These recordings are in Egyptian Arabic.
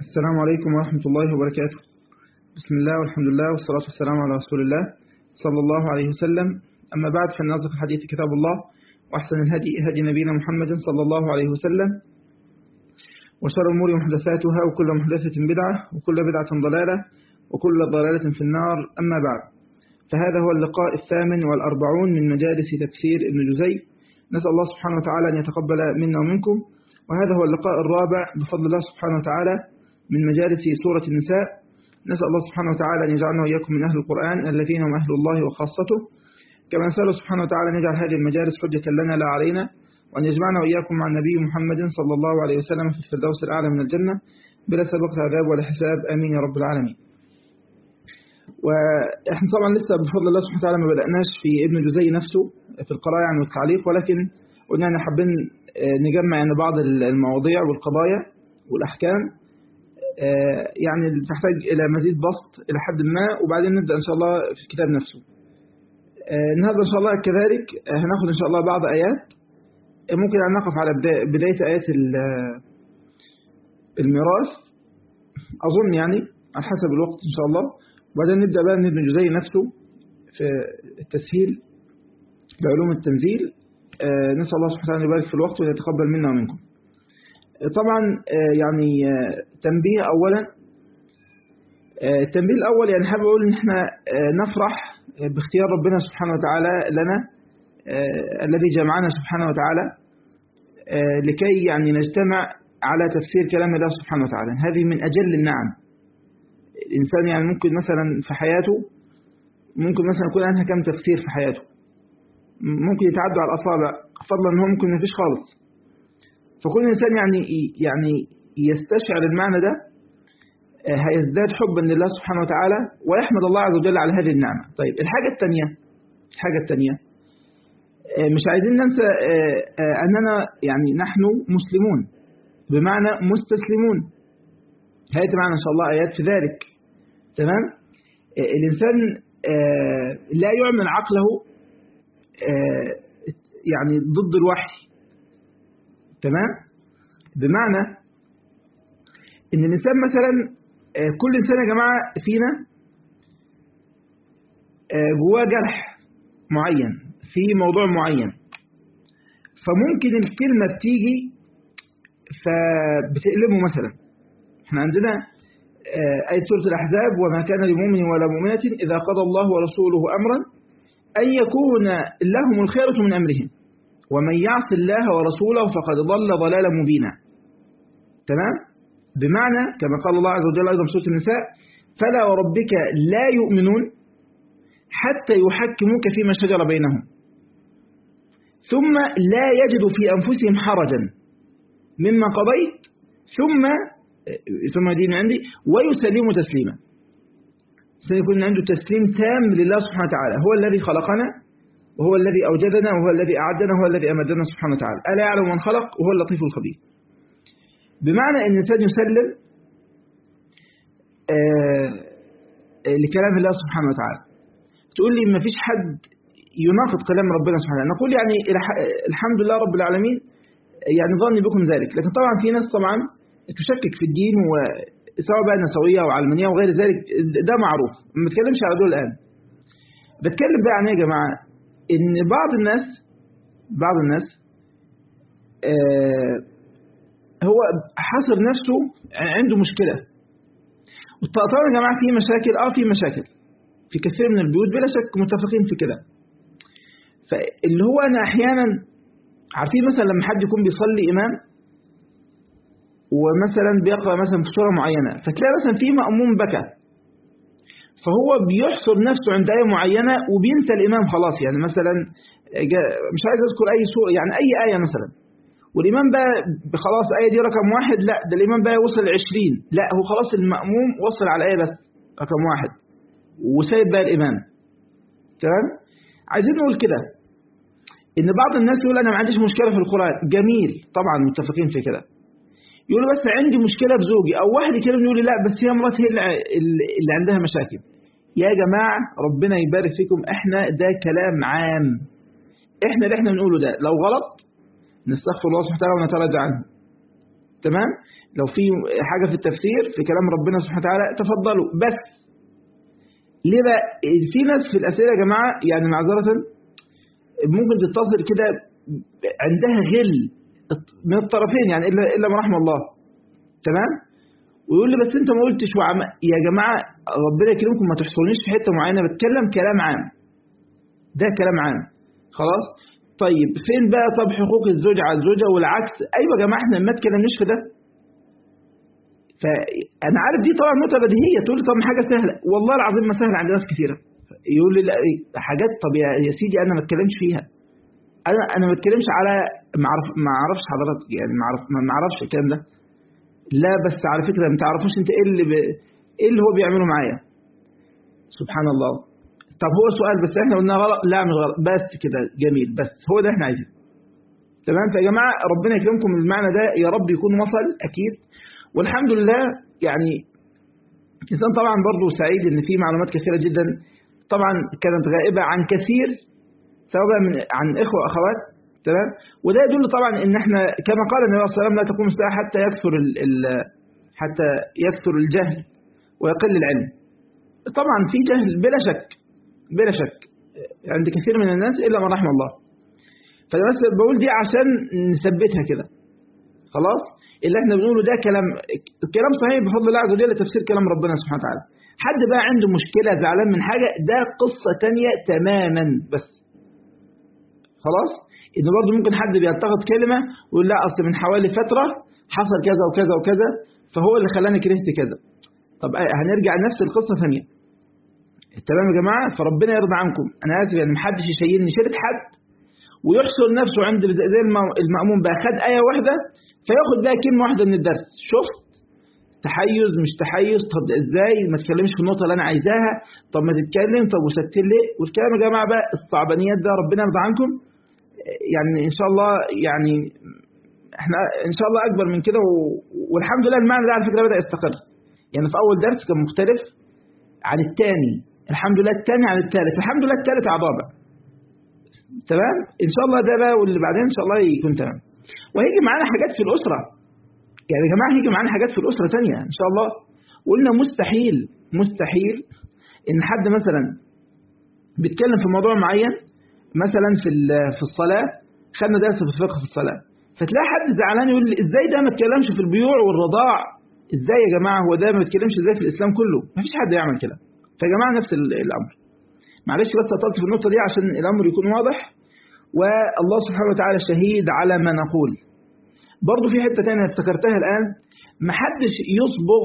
السلام عليكم ورحمة الله وبركاته بسم الله والحمد لله والصلاة والسلام على رسول الله صلى الله عليه وسلم أما بعد فإن أصدق الحديث كتاب الله وأحسن الهدي هدي نبينا محمد صلى الله عليه وسلم وشر الأمور محدثاتها وكل محدثة بدعة وكل بدعة ضلالة وكل ضلالة في النار أما بعد فهذا هو اللقاء الثامن والأربعون من مجالس تفسير ابن جزي نسأل الله سبحانه وتعالى أن يتقبل منا ومنكم وهذا هو اللقاء الرابع بفضل الله سبحانه وتعالى من مجالس سورة النساء نسأل الله سبحانه وتعالى أن يجعلنا وإياكم من أهل القرآن الذين هم أهل الله وخاصته كما نسأل سبحانه وتعالى أن يجعل هذه المجالس حجة لنا لا علينا وأن يجمعنا وإياكم مع النبي محمد صلى الله عليه وسلم في الفردوس الأعلى من الجنة بلا سابقة عذاب ولا حساب آمين يا رب العالمين وإحنا طبعا لسه بفضل الله سبحانه وتعالى ما بدأناش في ابن جزي نفسه في القراءة يعني والتعليق ولكن قلنا أن حابين نجمع يعني بعض المواضيع والقضايا والأحكام يعني تحتاج إلى مزيد بسط إلى حد ما وبعدين نبدأ إن شاء الله في الكتاب نفسه النهاردة إن شاء الله كذلك هناخد إن شاء الله بعض آيات ممكن أن نقف على بداية آيات الميراث أظن يعني على حسب الوقت إن شاء الله وبعدين نبدأ بقى ابن جزي نفسه في التسهيل بعلوم التنزيل نسأل الله سبحانه وتعالى يبارك في الوقت ويتقبل منا ومنكم طبعا يعني تنبيه أولا التنبيه الأول يعني حابب أقول إن احنا نفرح باختيار ربنا سبحانه وتعالى لنا الذي جمعنا سبحانه وتعالى لكي يعني نجتمع على تفسير كلام الله سبحانه وتعالى هذه من أجل النعم الإنسان يعني ممكن مثلا في حياته ممكن مثلا يكون أنهى كم تفسير في حياته ممكن يتعدوا على الأصابع فضلا أنه ممكن ما فيش خالص فكل إنسان يعني يعني يستشعر المعنى ده هيزداد حبا لله سبحانه وتعالى ويحمد الله عز وجل على هذه النعمة طيب الحاجة الثانية الحاجة الثانية مش عايزين ننسى أننا يعني نحن مسلمون بمعنى مستسلمون هيأتي معنا إن شاء الله آيات في ذلك تمام الإنسان لا يعمل عقله يعني ضد الوحي تمام بمعنى ان الانسان مثلا كل انسان يا جماعه فينا جواه جرح معين في موضوع معين فممكن الكلمه بتيجي فبتقلبه مثلا احنا عندنا آية سورة الأحزاب وما كان لمؤمن ولا مؤمنة إذا قضى الله ورسوله أمرا أن يكون لهم الخيرة من أمرهم ومن يعص الله ورسوله فقد ضل ضلالا مبينا تمام بمعنى كما قال الله عز وجل أيضا في سورة النساء فلا وربك لا يؤمنون حتى يحكموك فيما شجر بينهم ثم لا يجدوا في أنفسهم حرجا مما قضيت ثم ثم دين عندي ويسلموا تسليما سيكون عنده تسليم تام لله سبحانه وتعالى هو الذي خلقنا وهو الذي أوجدنا وهو الذي أعدنا وهو الذي أمدنا سبحانه وتعالى ألا يعلم من خلق وهو اللطيف الخبير بمعنى أن الإنسان يسلم آه لكلام الله سبحانه وتعالى تقول لي ما فيش حد يناقض كلام ربنا سبحانه وتعالى نقول يعني الحمد لله رب العالمين يعني ظني بكم ذلك لكن طبعا في ناس طبعا تشكك في الدين وسواء بقى نسوية وعلمانية وغير ذلك ده معروف ما بتكلمش على دول الآن بتكلم بقى عن ايه يا جماعة ان بعض الناس بعض الناس آه هو حصر نفسه عنده مشكلة طبعا يا جماعة في مشاكل اه في مشاكل في كثير من البيوت بلا شك متفقين في كده فاللي هو انا احيانا عارفين مثلا لما حد يكون بيصلي امام ومثلا بيقرأ مثلا في سورة معينة فتلاقي مثلا في مأموم بكى فهو بيحصر نفسه عند آية معينة وبينسى الإمام خلاص يعني مثلا مش عايز أذكر أي سورة يعني أي آية مثلا والإمام بقى خلاص آية دي رقم واحد لا ده الإمام بقى وصل لعشرين لا هو خلاص المأموم وصل على آية بس رقم واحد وسايب بقى الإمام تمام عايزين نقول كده إن بعض الناس يقول أنا ما عنديش مشكلة في القرآن جميل طبعا متفقين في كده يقول بس عندي مشكلة بزوجي أو واحد يكلمني يقول لي لا بس هي مراتي هي اللي عندها مشاكل يا جماعة ربنا يبارك فيكم احنا ده كلام عام احنا اللي احنا بنقوله ده لو غلط نستغفر الله سبحانه وتعالى ونتراجع عنه تمام لو في حاجة في التفسير في كلام ربنا سبحانه وتعالى تفضلوا بس ليه بقى في ناس في الأسئلة يا جماعة يعني معذرة ممكن تتصل كده عندها غل من الطرفين يعني إلا, إلا ما رحم الله تمام ويقول لي بس انت ما قلتش وعم... يا جماعة ربنا يكرمكم ما تحصرنيش في حتة معينة بتكلم كلام عام ده كلام عام خلاص طيب فين بقى طب حقوق الزوج على الزوجة والعكس ايوه يا جماعة احنا ما تكلمناش في ده فانا عارف دي طبعا نقطة بديهية تقول لي طب حاجة سهلة والله العظيم ما سهلة عند ناس كثيرة يقول لي لا حاجات طب يا سيدي انا ما اتكلمش فيها انا انا ما اتكلمش على ما اعرف ما اعرفش حضرتك يعني ما اعرف ما اعرفش الكلام ده لا بس على فكرة ما تعرفوش انت ايه اللي ب... ايه اللي هو بيعمله معايا سبحان الله طب هو سؤال بس احنا قلنا غلط لا مش غلط بس كده جميل بس هو ده احنا عايزينه تمام فيا جماعة ربنا يكرمكم المعنى ده يا رب يكون وصل اكيد والحمد لله يعني الانسان طبعا برضه سعيد ان في معلومات كثيرة جدا طبعا كانت غائبة عن كثير سواء من عن اخوة واخوات تمام وده يدل طبعا ان احنا كما قال النبي صلى الله عليه وسلم لا تقوم الساعه حتى يكثر ال ال حتى يكثر الجهل ويقل العلم طبعا في جهل بلا شك بلا شك عند كثير من الناس الا من رحم الله فبس بقول دي عشان نثبتها كده خلاص اللي احنا بنقوله ده كلام الكلام صحيح بفضل الله عز وجل تفسير كلام ربنا سبحانه وتعالى حد بقى عنده مشكلة زعلان من حاجة ده قصة تانية تماما بس خلاص إن برضه ممكن حد بيلتقط كلمة ويقول لا أصل من حوالي فترة حصل كذا وكذا وكذا فهو اللي خلاني كرهت كذا طب هنرجع لنفس القصة ثانية تمام يا جماعة فربنا يرضى عنكم أنا آسف يعني محدش يشيلني شيلة حد ويحصر نفسه عند زي المأمون بقى خد آية واحدة فياخد بقى كلمة واحدة من الدرس شفت تحيز مش تحيز طب ازاي ما تتكلمش في النقطة اللي أنا عايزاها طب ما تتكلم طب وسكت ليه والكلام يا جماعة بقى الصعبانيات ده ربنا يرضى عنكم يعني إن شاء الله يعني احنا إن شاء الله أكبر من كده و... والحمد لله المعنى ده على فكرة بدأ يستقر يعني في أول درس كان مختلف عن الثاني الحمد لله الثاني عن الثالث الحمد لله الثالث عضابة تمام إن شاء الله ده بقى واللي بعدين إن شاء الله يكون تمام وهيجي معانا حاجات في الأسرة يعني يا جماعة هيجي معانا حاجات في الأسرة تانية إن شاء الله قلنا مستحيل مستحيل إن حد مثلا بيتكلم في موضوع معين مثلا في في الصلاة خدنا درس في الفقه في الصلاة فتلاقي حد زعلان يقول لي ازاي ده ما اتكلمش في البيوع والرضاع ازاي يا جماعة هو ده ما بيتكلمش ازاي في الإسلام كله ما فيش حد يعمل كده فيا جماعة نفس الأمر معلش بس أطلت في النقطة دي عشان الأمر يكون واضح والله سبحانه وتعالى شهيد على ما نقول برضو في حتة تانية افتكرتها الآن محدش يصبغ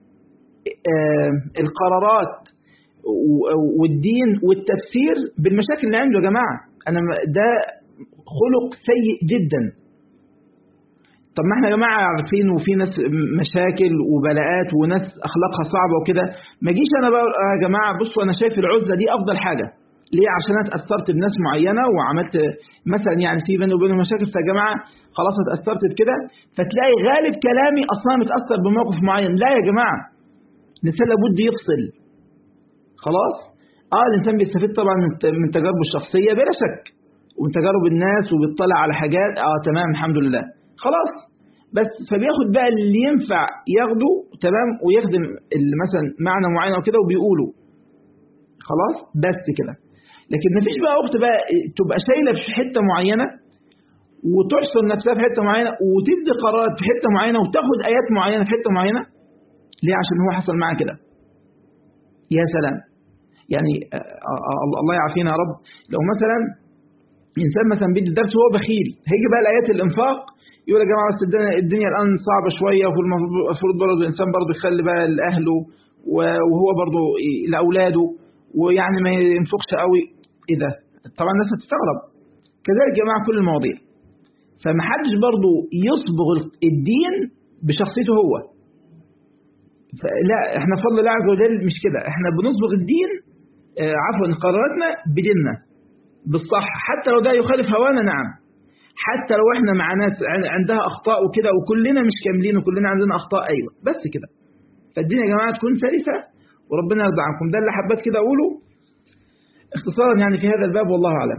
القرارات والدين والتفسير بالمشاكل اللي عنده يا جماعة أنا ده خلق سيء جدا طب ما احنا يا جماعة عارفين وفي ناس مشاكل وبلاءات وناس أخلاقها صعبة وكده ما جيش أنا بقى يا جماعة بصوا أنا شايف العزلة دي أفضل حاجة ليه عشان أنا اتأثرت بناس معينة وعملت مثلا يعني في بيني وبينهم مشاكل فيا جماعة خلاص اتأثرت بكده فتلاقي غالب كلامي أصلا متأثر بموقف معين لا يا جماعة الإنسان لابد يفصل خلاص اه الإنسان بيستفيد طبعا من تجاربه الشخصية بلا شك ومن تجارب الناس وبيطلع على حاجات اه تمام الحمد لله خلاص بس فبياخد بقى اللي ينفع ياخده تمام ويخدم مثلا معنى معين او كده وبيقوله خلاص بس كده لكن مفيش بقى اخت بقى تبقى شايله في حته معينه وتحصر نفسها في حته معينه وتدي قرارات في حته معينه وتاخد ايات معينه في حته معينه ليه عشان هو حصل معاه كده يا سلام يعني الله يعافينا يا رب لو مثلا انسان مثلا بيدي درس وهو بخيل هيجي بقى الايات الانفاق يقول يا جماعه بس الدنيا الان صعبه شويه والمفروض برضه الانسان برضه يخلي بقى لاهله وهو برضه لاولاده ويعني ما ينفقش قوي ايه ده طبعا الناس هتستغرب كذلك يا جماعه كل المواضيع فمحدش برضه يصبغ الدين بشخصيته هو لا احنا فضل الله عز وجل مش كده احنا بنصبغ الدين اه عفوا قراراتنا بديننا بالصح حتى لو ده يخالف هوانا نعم حتى لو احنا مع ناس عندها اخطاء وكده وكلنا مش كاملين وكلنا عندنا اخطاء ايوه بس كده فالدين يا جماعه تكون سلسه وربنا يرضى عنكم ده اللي حبيت كده اقوله اختصارا يعني في هذا الباب والله اعلم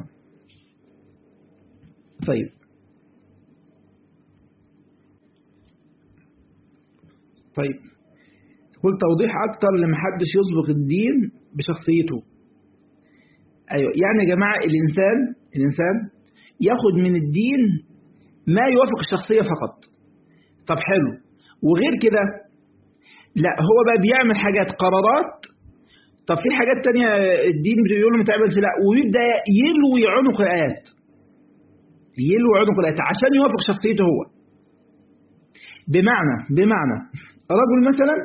طيب طيب قل توضيح أكتر لمحدش يسبق الدين بشخصيته أيوة يعني يا جماعة الإنسان الإنسان ياخد من الدين ما يوافق الشخصية فقط طب حلو وغير كده لا هو بقى بيعمل حاجات قرارات طب في حاجات تانية الدين بيقول له ما تعملش لا ويبدأ يلوي عنق الآيات يلوي عنق الآيات عشان يوافق شخصيته هو بمعنى بمعنى رجل مثلا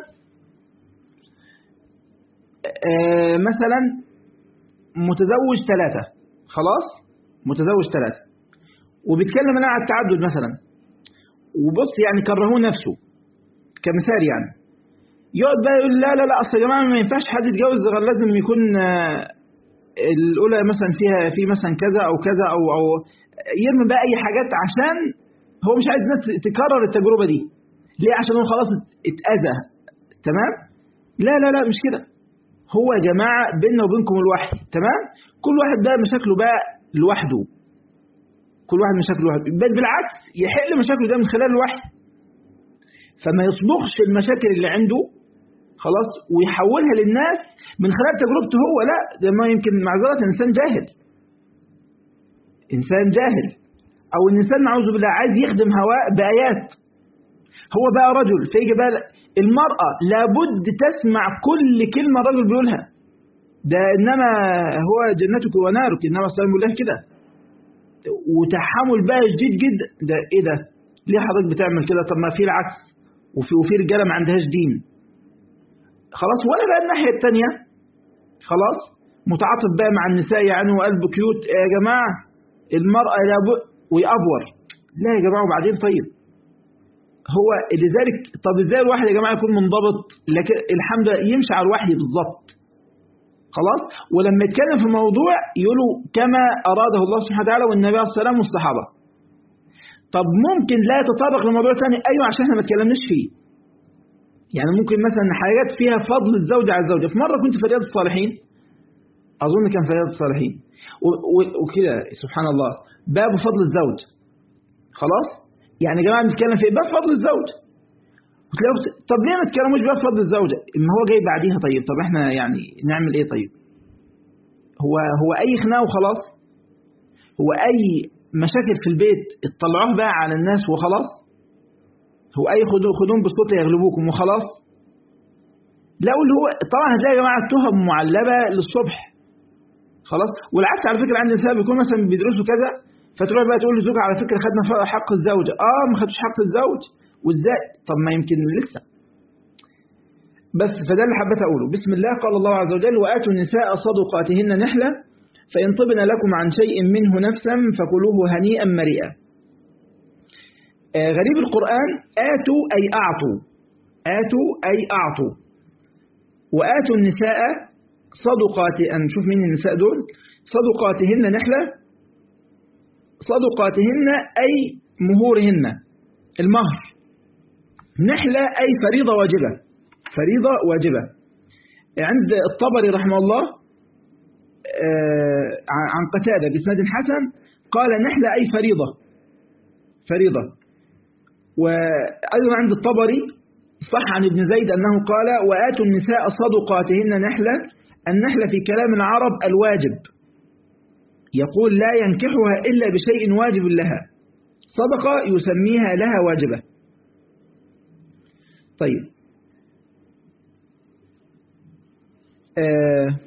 آه مثلا متزوج ثلاثة خلاص متزوج ثلاثة وبيتكلم انا على التعدد مثلا وبص يعني كرهوه نفسه كمثال يعني يقعد بقى يقول لا لا لا اصل يا جماعه ما ينفعش حد يتجوز غير لازم يكون الاولى مثلا فيها في مثلا كذا او كذا او او يرمي بقى اي حاجات عشان هو مش عايز الناس تكرر التجربه دي ليه عشان هو خلاص اتاذى تمام لا لا لا مش كده هو يا جماعه بيننا وبينكم الوحي تمام كل واحد بقى مشاكله بقى لوحده كل واحد مشاكله لوحده بل بالعكس يحل مشاكله ده من خلال الوحي فما يصبغش المشاكل اللي عنده خلاص ويحولها للناس من خلال تجربته هو لا ده ما يمكن معذرة إنسان جاهل إنسان جاهل أو الإنسان نعوذ بالله عايز يخدم هواء بآيات هو بقى رجل فيجي بقى المرأة لابد تسمع كل كلمة الرجل بيقولها ده إنما هو جنتك ونارك إنما السلام بالله كده وتحمل بقى شديد جدا ده إيه ده ليه حضرتك بتعمل كده طب ما في العكس وفي وفي رجاله ما عندهاش دين خلاص ولا بقى الناحيه الثانيه خلاص متعاطف بقى مع النساء يعني وقلب كيوت يا جماعه المراه لابد ويأبور لا يا جماعه وبعدين طيب هو لذلك طب ازاي الواحد يا جماعه يكون منضبط لكن الحمد لله يمشي على الوحي بالظبط خلاص ولما يتكلم في موضوع يقولوا كما اراده الله سبحانه وتعالى والنبي عليه الصلاه والسلام والصحابه طب ممكن لا يتطرق لموضوع ثاني ايوه عشان احنا ما اتكلمناش فيه يعني ممكن مثلا حاجات فيها فضل الزوجة على الزوجة في مرة كنت في رياض الصالحين أظن كان في رياض الصالحين وكده سبحان الله باب فضل الزوج خلاص يعني يا جماعة بنتكلم في باب فضل الزوج طب ليه ما تتكلموش باب فضل الزوجة ما هو جاي بعديها طيب طب احنا يعني نعمل ايه طيب هو هو اي خناقه وخلاص هو اي مشاكل في البيت اطلعوه بقى على الناس وخلاص هو اي خدون بالصوت يغلبوكم وخلاص لا اللي هو طبعا هتلاقي يا جماعه تهم معلبه للصبح خلاص والعكس على فكره عند النساء بيكون مثلا بيدرسوا كذا فتروح بقى تقول لزوجها على فكره خدنا حق الزوجه اه ما خدتش حق الزوج وازاي طب ما يمكن لسه بس فده اللي حبيت اقوله بسم الله قال الله عز وجل واتوا النساء صدقاتهن نحله فإن طبن لكم عن شيء منه نفسا فكلوه هنيئا مريئا آه غريب القرآن آتوا أي أعطوا آتوا أي أعطوا وآتوا النساء صدقات أن نشوف مين النساء دول صدقاتهن نحلة صدقاتهن أي مهورهن المهر نحلة أي فريضة واجبة فريضة واجبة عند الطبري رحمه الله عن قتادة بإسناد حسن قال نحلة أي فريضة فريضة وأيضا عند الطبري صح عن ابن زيد أنه قال وآتوا النساء صدقاتهن نحلة النحلة في كلام العرب الواجب يقول لا ينكحها إلا بشيء واجب لها صدقة يسميها لها واجبة طيب آه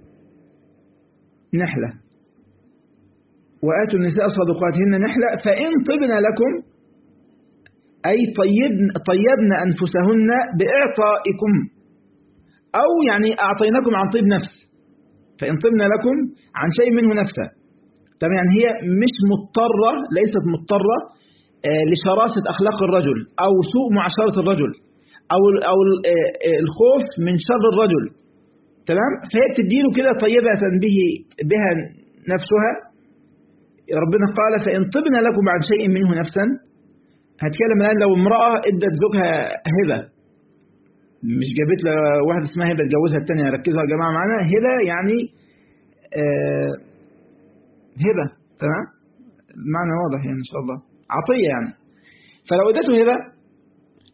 نحلة وآتوا النساء صدقاتهن نحلة فإن طبن لكم أي طيبن, طيبن أنفسهن بإعطائكم أو يعني أعطيناكم عن طيب نفس فإن طبن لكم عن شيء منه نفسه طبعا يعني هي مش مضطرة ليست مضطرة لشراسة أخلاق الرجل أو سوء معاشرة الرجل أو أو الخوف من شر الرجل تمام فهي بتديله كده طيبة به بها نفسها ربنا قال فإن طبن لكم عن شيء منه نفسا هتكلم الآن لو امرأة ادت زوجها هبة مش جابت له واحدة اسمها هبة تجوزها الثانية ركزوا يا جماعة معانا هبة يعني آه هبة تمام المعنى واضح يعني إن شاء الله عطية يعني فلو ادته هبة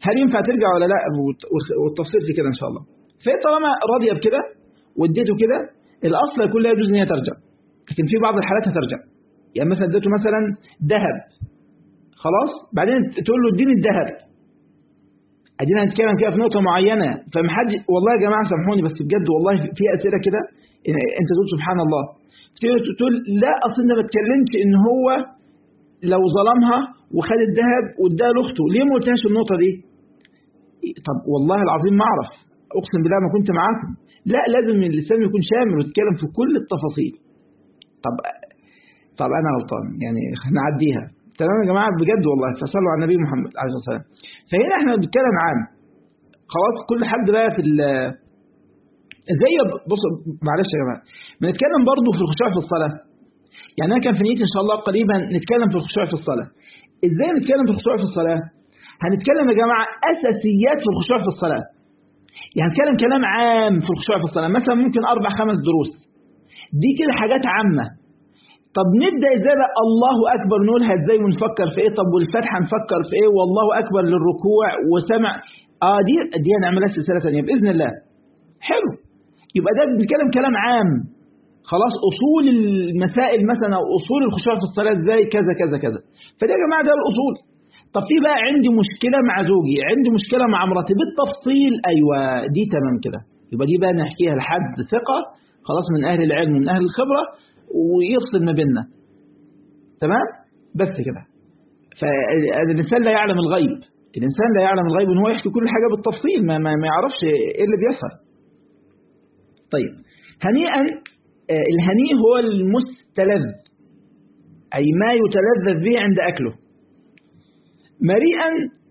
هل ينفع ترجع ولا لا والتفصيل في كده ان شاء الله فهي طالما راضيه بكده واديته كده الاصل يكون لا يجوز ان هي ترجع لكن في بعض الحالات هترجع يعني مثلا اديته مثلا ذهب خلاص بعدين تقول له اديني الذهب ادينا هنتكلم كده في نقطه معينه فمحد والله يا جماعه سامحوني بس بجد والله في اسئله كده انت تقول سبحان الله تقول لا اصل انا ما بتكلمش ان هو لو ظلمها وخد الذهب واداها لاخته ليه ما قلتهاش النقطه دي طب والله العظيم ما اعرف اقسم بالله ما كنت معاكم لا لازم اللسان يكون شامل ويتكلم في كل التفاصيل طب طب انا غلطان يعني نعديها تمام يا جماعه بجد والله تصلوا على النبي محمد عليه الصلاه والسلام فهنا احنا بنتكلم عام خلاص كل حد بقى في زي بص معلش يا جماعه بنتكلم برضه في الخشوع في الصلاه يعني انا كان في نيتي ان شاء الله قريبا نتكلم في الخشوع في الصلاه ازاي نتكلم في الخشوع في الصلاه هنتكلم يا جماعه اساسيات في الخشوع في الصلاه يعني هنتكلم كلام عام في الخشوع في الصلاه مثلا ممكن اربع خمس دروس دي كده حاجات عامه طب نبدا ازاي بقى الله اكبر نقولها ازاي ونفكر في ايه طب والفتحه نفكر في ايه والله اكبر للركوع وسمع اه دي دي هنعملها سلسله ثانيه باذن الله حلو يبقى ده بنتكلم كلام عام خلاص اصول المسائل مثلا او اصول الخشوع في الصلاه ازاي كذا كذا كذا فده يا جماعه ده الاصول طب في بقى عندي مشكله مع زوجي عندي مشكله مع مراتي بالتفصيل ايوه دي تمام كده يبقى دي بقى نحكيها لحد ثقه خلاص من اهل العلم من اهل الخبره ويفصل ما بيننا تمام بس كده فالإنسان لا يعلم الغيب الإنسان لا يعلم الغيب إن هو يحكي كل حاجة بالتفصيل ما, ما, ما يعرفش إيه اللي بيحصل طيب هنيئا الهنيء هو المستلذ أي ما يتلذذ به عند أكله مريئا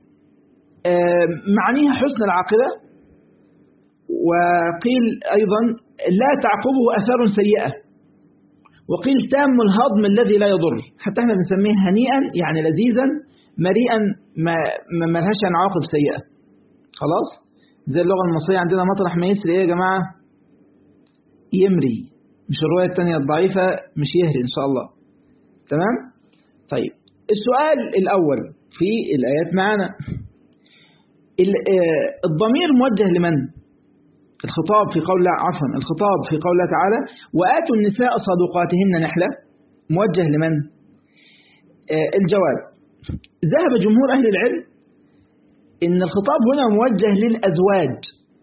معنيها حسن العاقبة وقيل أيضا لا تعقبه أثار سيئة وقيل تام الهضم الذي لا يضر حتى احنا بنسميه هنيئا يعني لذيذا مريئا ما ما لهاش عن عواقب سيئة خلاص زي اللغة المصرية عندنا مطرح ما يسري ايه يا جماعة يمري مش الرواية الثانية الضعيفة مش يهري ان شاء الله تمام طيب السؤال الأول في الآيات معنا الضمير موجه لمن الخطاب في قول الله عفوا الخطاب في قول الله تعالى وآتوا النساء صدقاتهن نحلة موجه لمن الجواب ذهب جمهور أهل العلم إن الخطاب هنا موجه للأزواج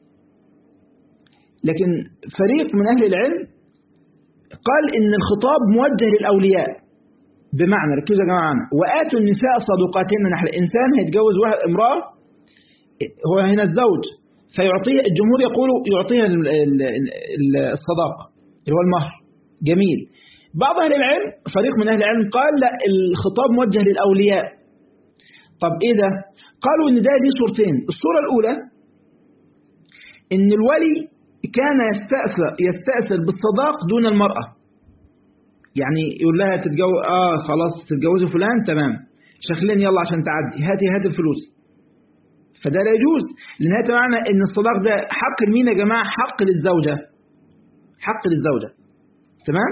لكن فريق من أهل العلم قال إن الخطاب موجه للأولياء بمعنى ركزوا يا جماعة معنا وآتوا النساء صدقاتهن نحلة إنسان هيتجوز واحد امرأة هو هنا الزوج فيعطيه الجمهور يقول يعطيها الصداقة اللي هو المهر جميل بعض أهل العلم فريق من أهل العلم قال لا الخطاب موجه للأولياء طب إيه ده قالوا إن ده دي صورتين الصورة الأولى إن الولي كان يستأثر, يستأثر بالصداق دون المرأة يعني يقول لها تتجوز آه خلاص تتجوزي فلان تمام شخلين يلا عشان تعدي هاتي هاتي الفلوس فده لا يجوز لأن هذا معنى ان الصداق ده حق لمين يا جماعة حق للزوجة حق للزوجة تمام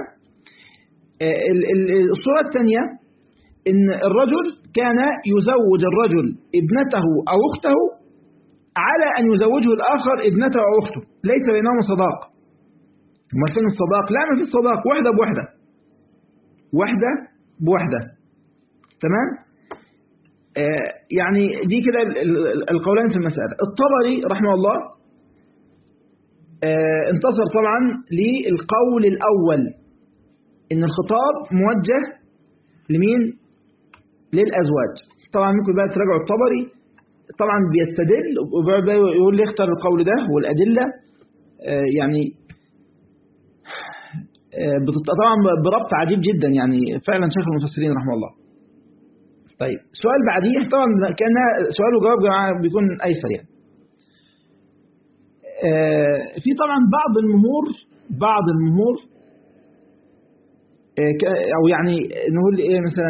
الصورة الثانية ان الرجل كان يزوج الرجل ابنته او اخته على ان يزوجه الاخر ابنته او اخته ليس بينهما صداق ما فين الصداق لا ما في صداق واحدة بواحدة واحدة بواحدة تمام يعني دي كده القولان في المسألة الطبري رحمه الله انتصر طبعا للقول الأول إن الخطاب موجه لمين للأزواج طبعا ممكن بقى تراجعوا الطبري طبعا بيستدل وبقى يقول لي اختار القول ده والأدلة يعني طبعا بربط عجيب جدا يعني فعلا شيخ المفسرين رحمه الله طيب سؤال بعديه طبعا كأنها سؤال وجواب جماعة بيكون أيسر يعني آه في طبعا بعض المهور بعض المهور آه أو يعني نقول إيه مثلا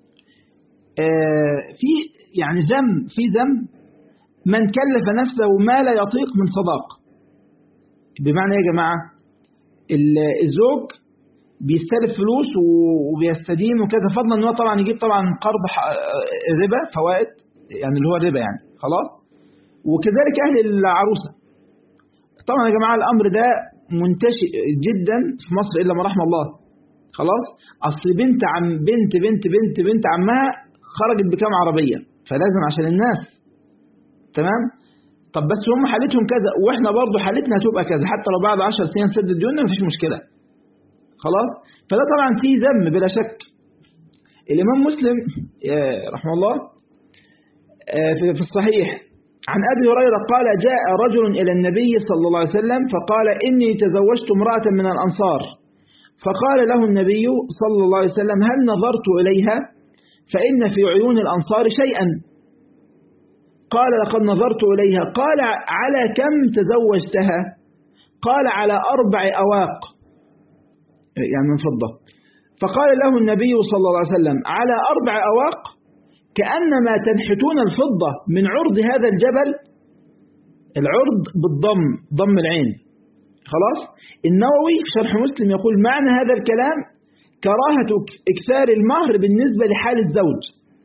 آه في يعني ذم في ذم من كلف نفسه ما لا يطيق من صداق بمعنى يا جماعة الزوج بيستلف فلوس وبيستدين وكذا فضلا ان هو طبعا يجيب طبعا قرض ربا فوائد يعني اللي هو الربا يعني خلاص وكذلك أهل العروسة طبعا يا جماعة الأمر ده منتشر جدا في مصر إلا ما رحم الله خلاص أصل بنت عم بنت بنت بنت بنت عمها خرجت بكام عربية فلازم عشان الناس تمام طب بس هم حالتهم كذا واحنا برضو حالتنا هتبقى كذا حتى لو بعد 10 سنين سد ديوننا مفيش مشكلة خلاص فده طبعا فيه ذم بلا شك الإمام مسلم رحمه الله في الصحيح عن أبي هريرة قال جاء رجل إلى النبي صلى الله عليه وسلم فقال إني تزوجت امرأة من الأنصار فقال له النبي صلى الله عليه وسلم هل نظرت إليها فإن في عيون الأنصار شيئا قال لقد نظرت إليها قال على كم تزوجتها قال على أربع أواق يعني من فضة فقال له النبي صلى الله عليه وسلم على أربع أواق كأنما تنحتون الفضة من عرض هذا الجبل العرض بالضم ضم العين خلاص النووي في شرح مسلم يقول معنى هذا الكلام كراهة إكثار المهر بالنسبة لحال الزوج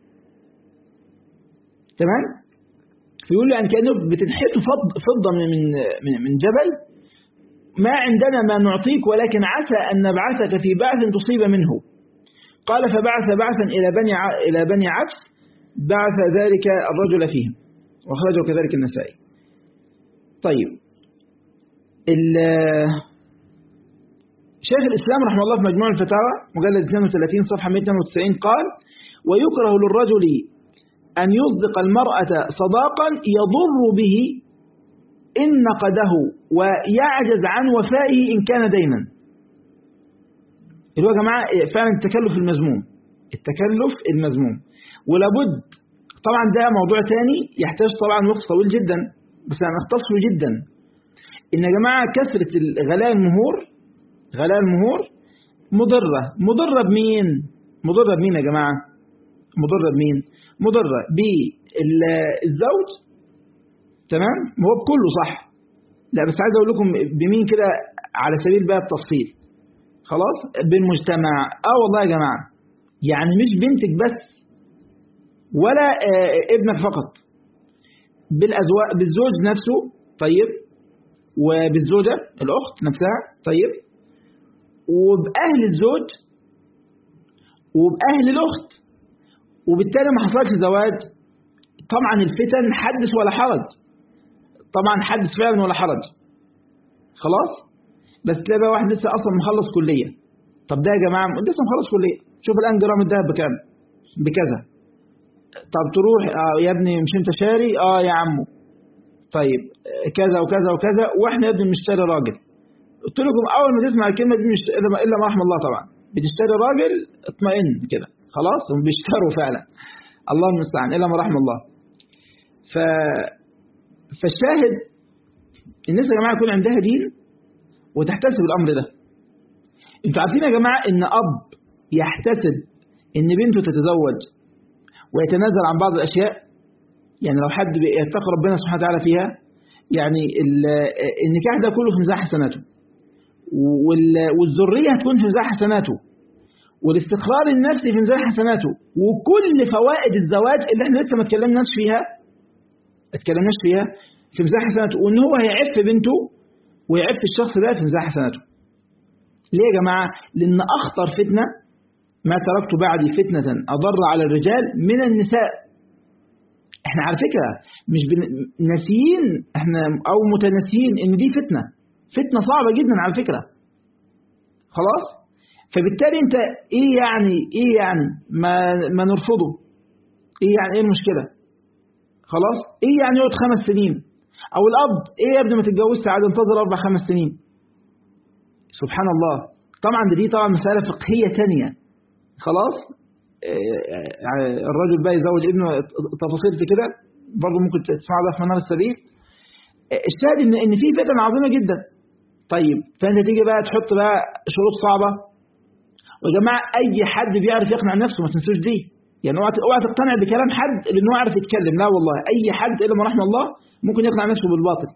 تمام فيقول له يعني كأنه بتنحت فضة من, من, من جبل ما عندنا ما نعطيك ولكن عسى أن نبعثك في بعث تصيب منه قال فبعث بعثا إلى بني إلى بني عبس بعث ذلك الرجل فيهم وخرجه كذلك النسائي طيب شيخ الإسلام رحمه الله في مجموع الفتاوى مجلد 32 صفحة 192 قال ويكره للرجل أن يصدق المرأة صداقا يضر به إن نقده ويعجز عن وفائه إن كان دينا اللي هو يا جماعة فعلا التكلف المذموم التكلف المذموم ولابد طبعا ده موضوع تاني يحتاج طبعا وقت طويل جدا بس أنا أختصره جدا إن يا جماعة كثرة غلاء المهور غلاء المهور مضرة مضرة بمين مضرة بمين يا جماعة مضرة بمين مضرة بالزوج تمام ما هو بكله صح لا بس عايز اقول لكم بمين كده على سبيل بقى التفصيل خلاص بالمجتمع اه والله يا جماعة يعني مش بنتك بس ولا آه ابنك فقط بالأزواج بالزوج نفسه طيب وبالزوجة الأخت نفسها طيب وبأهل الزوج وبأهل الأخت وبالتالي ما حصلش زواج طبعا الفتن حدث ولا حرج طبعا حدث فعلا ولا حرج خلاص بس تلاقي بقى واحد لسه اصلا مخلص كليه طب ده يا جماعه لسه مخلص كليه شوف الان جرام الذهب بكام بكذا طب تروح آه يا ابني مش انت شاري اه يا عمو طيب كذا وكذا وكذا واحنا يا ابني بنشتري راجل قلت لكم اول ما تسمع الكلمه دي مش الا ما رحم الله طبعا بتشتري راجل اطمئن كده خلاص هم بيشتروا فعلا الله المستعان الا ما رحم الله ف فالشاهد الناس يا جماعه يكون عندها دين وتحتسب الامر ده انتوا عارفين يا جماعه ان اب يحتسب ان بنته تتزوج ويتنازل عن بعض الاشياء يعني لو حد يتقي ربنا سبحانه وتعالى فيها يعني النكاح ده كله في ميزان حسناته والذريه هتكون في ميزان حسناته والاستقرار النفسي في ميزان حسناته وكل فوائد الزواج اللي احنا لسه ما اتكلمناش فيها اتكلمناش فيها في ميزان حسناته وان هو هيعف بنته ويعف الشخص ده في ميزان حسناته ليه يا جماعه لان اخطر فتنه ما تركت بعدي فتنه اضر على الرجال من النساء احنا على فكره مش ناسيين احنا او متناسيين ان دي فتنه فتنه صعبه جدا على فكره خلاص فبالتالي انت ايه يعني ايه يعني ما ما نرفضه ايه يعني ايه المشكله خلاص ايه يعني يقعد خمس سنين او الاب ايه يا ابني ما تتجوزش عاد انتظر اربع خمس سنين سبحان الله طبعا دي طبعا مساله فقهيه ثانيه خلاص يعني الرجل بقى يزوج ابنه تفاصيل في كده برضه ممكن تسمع ده في منار السبيل الشاهد ان ان في فتن عظيمه جدا طيب فانت تيجي بقى تحط بقى شروط صعبه ويا جماعه اي حد بيعرف يقنع نفسه ما تنسوش دي يعني اوعى اوعى تقتنع بكلام حد لانه هو عارف يتكلم لا والله اي حد الا ما رحم الله ممكن يقنع نفسه بالباطل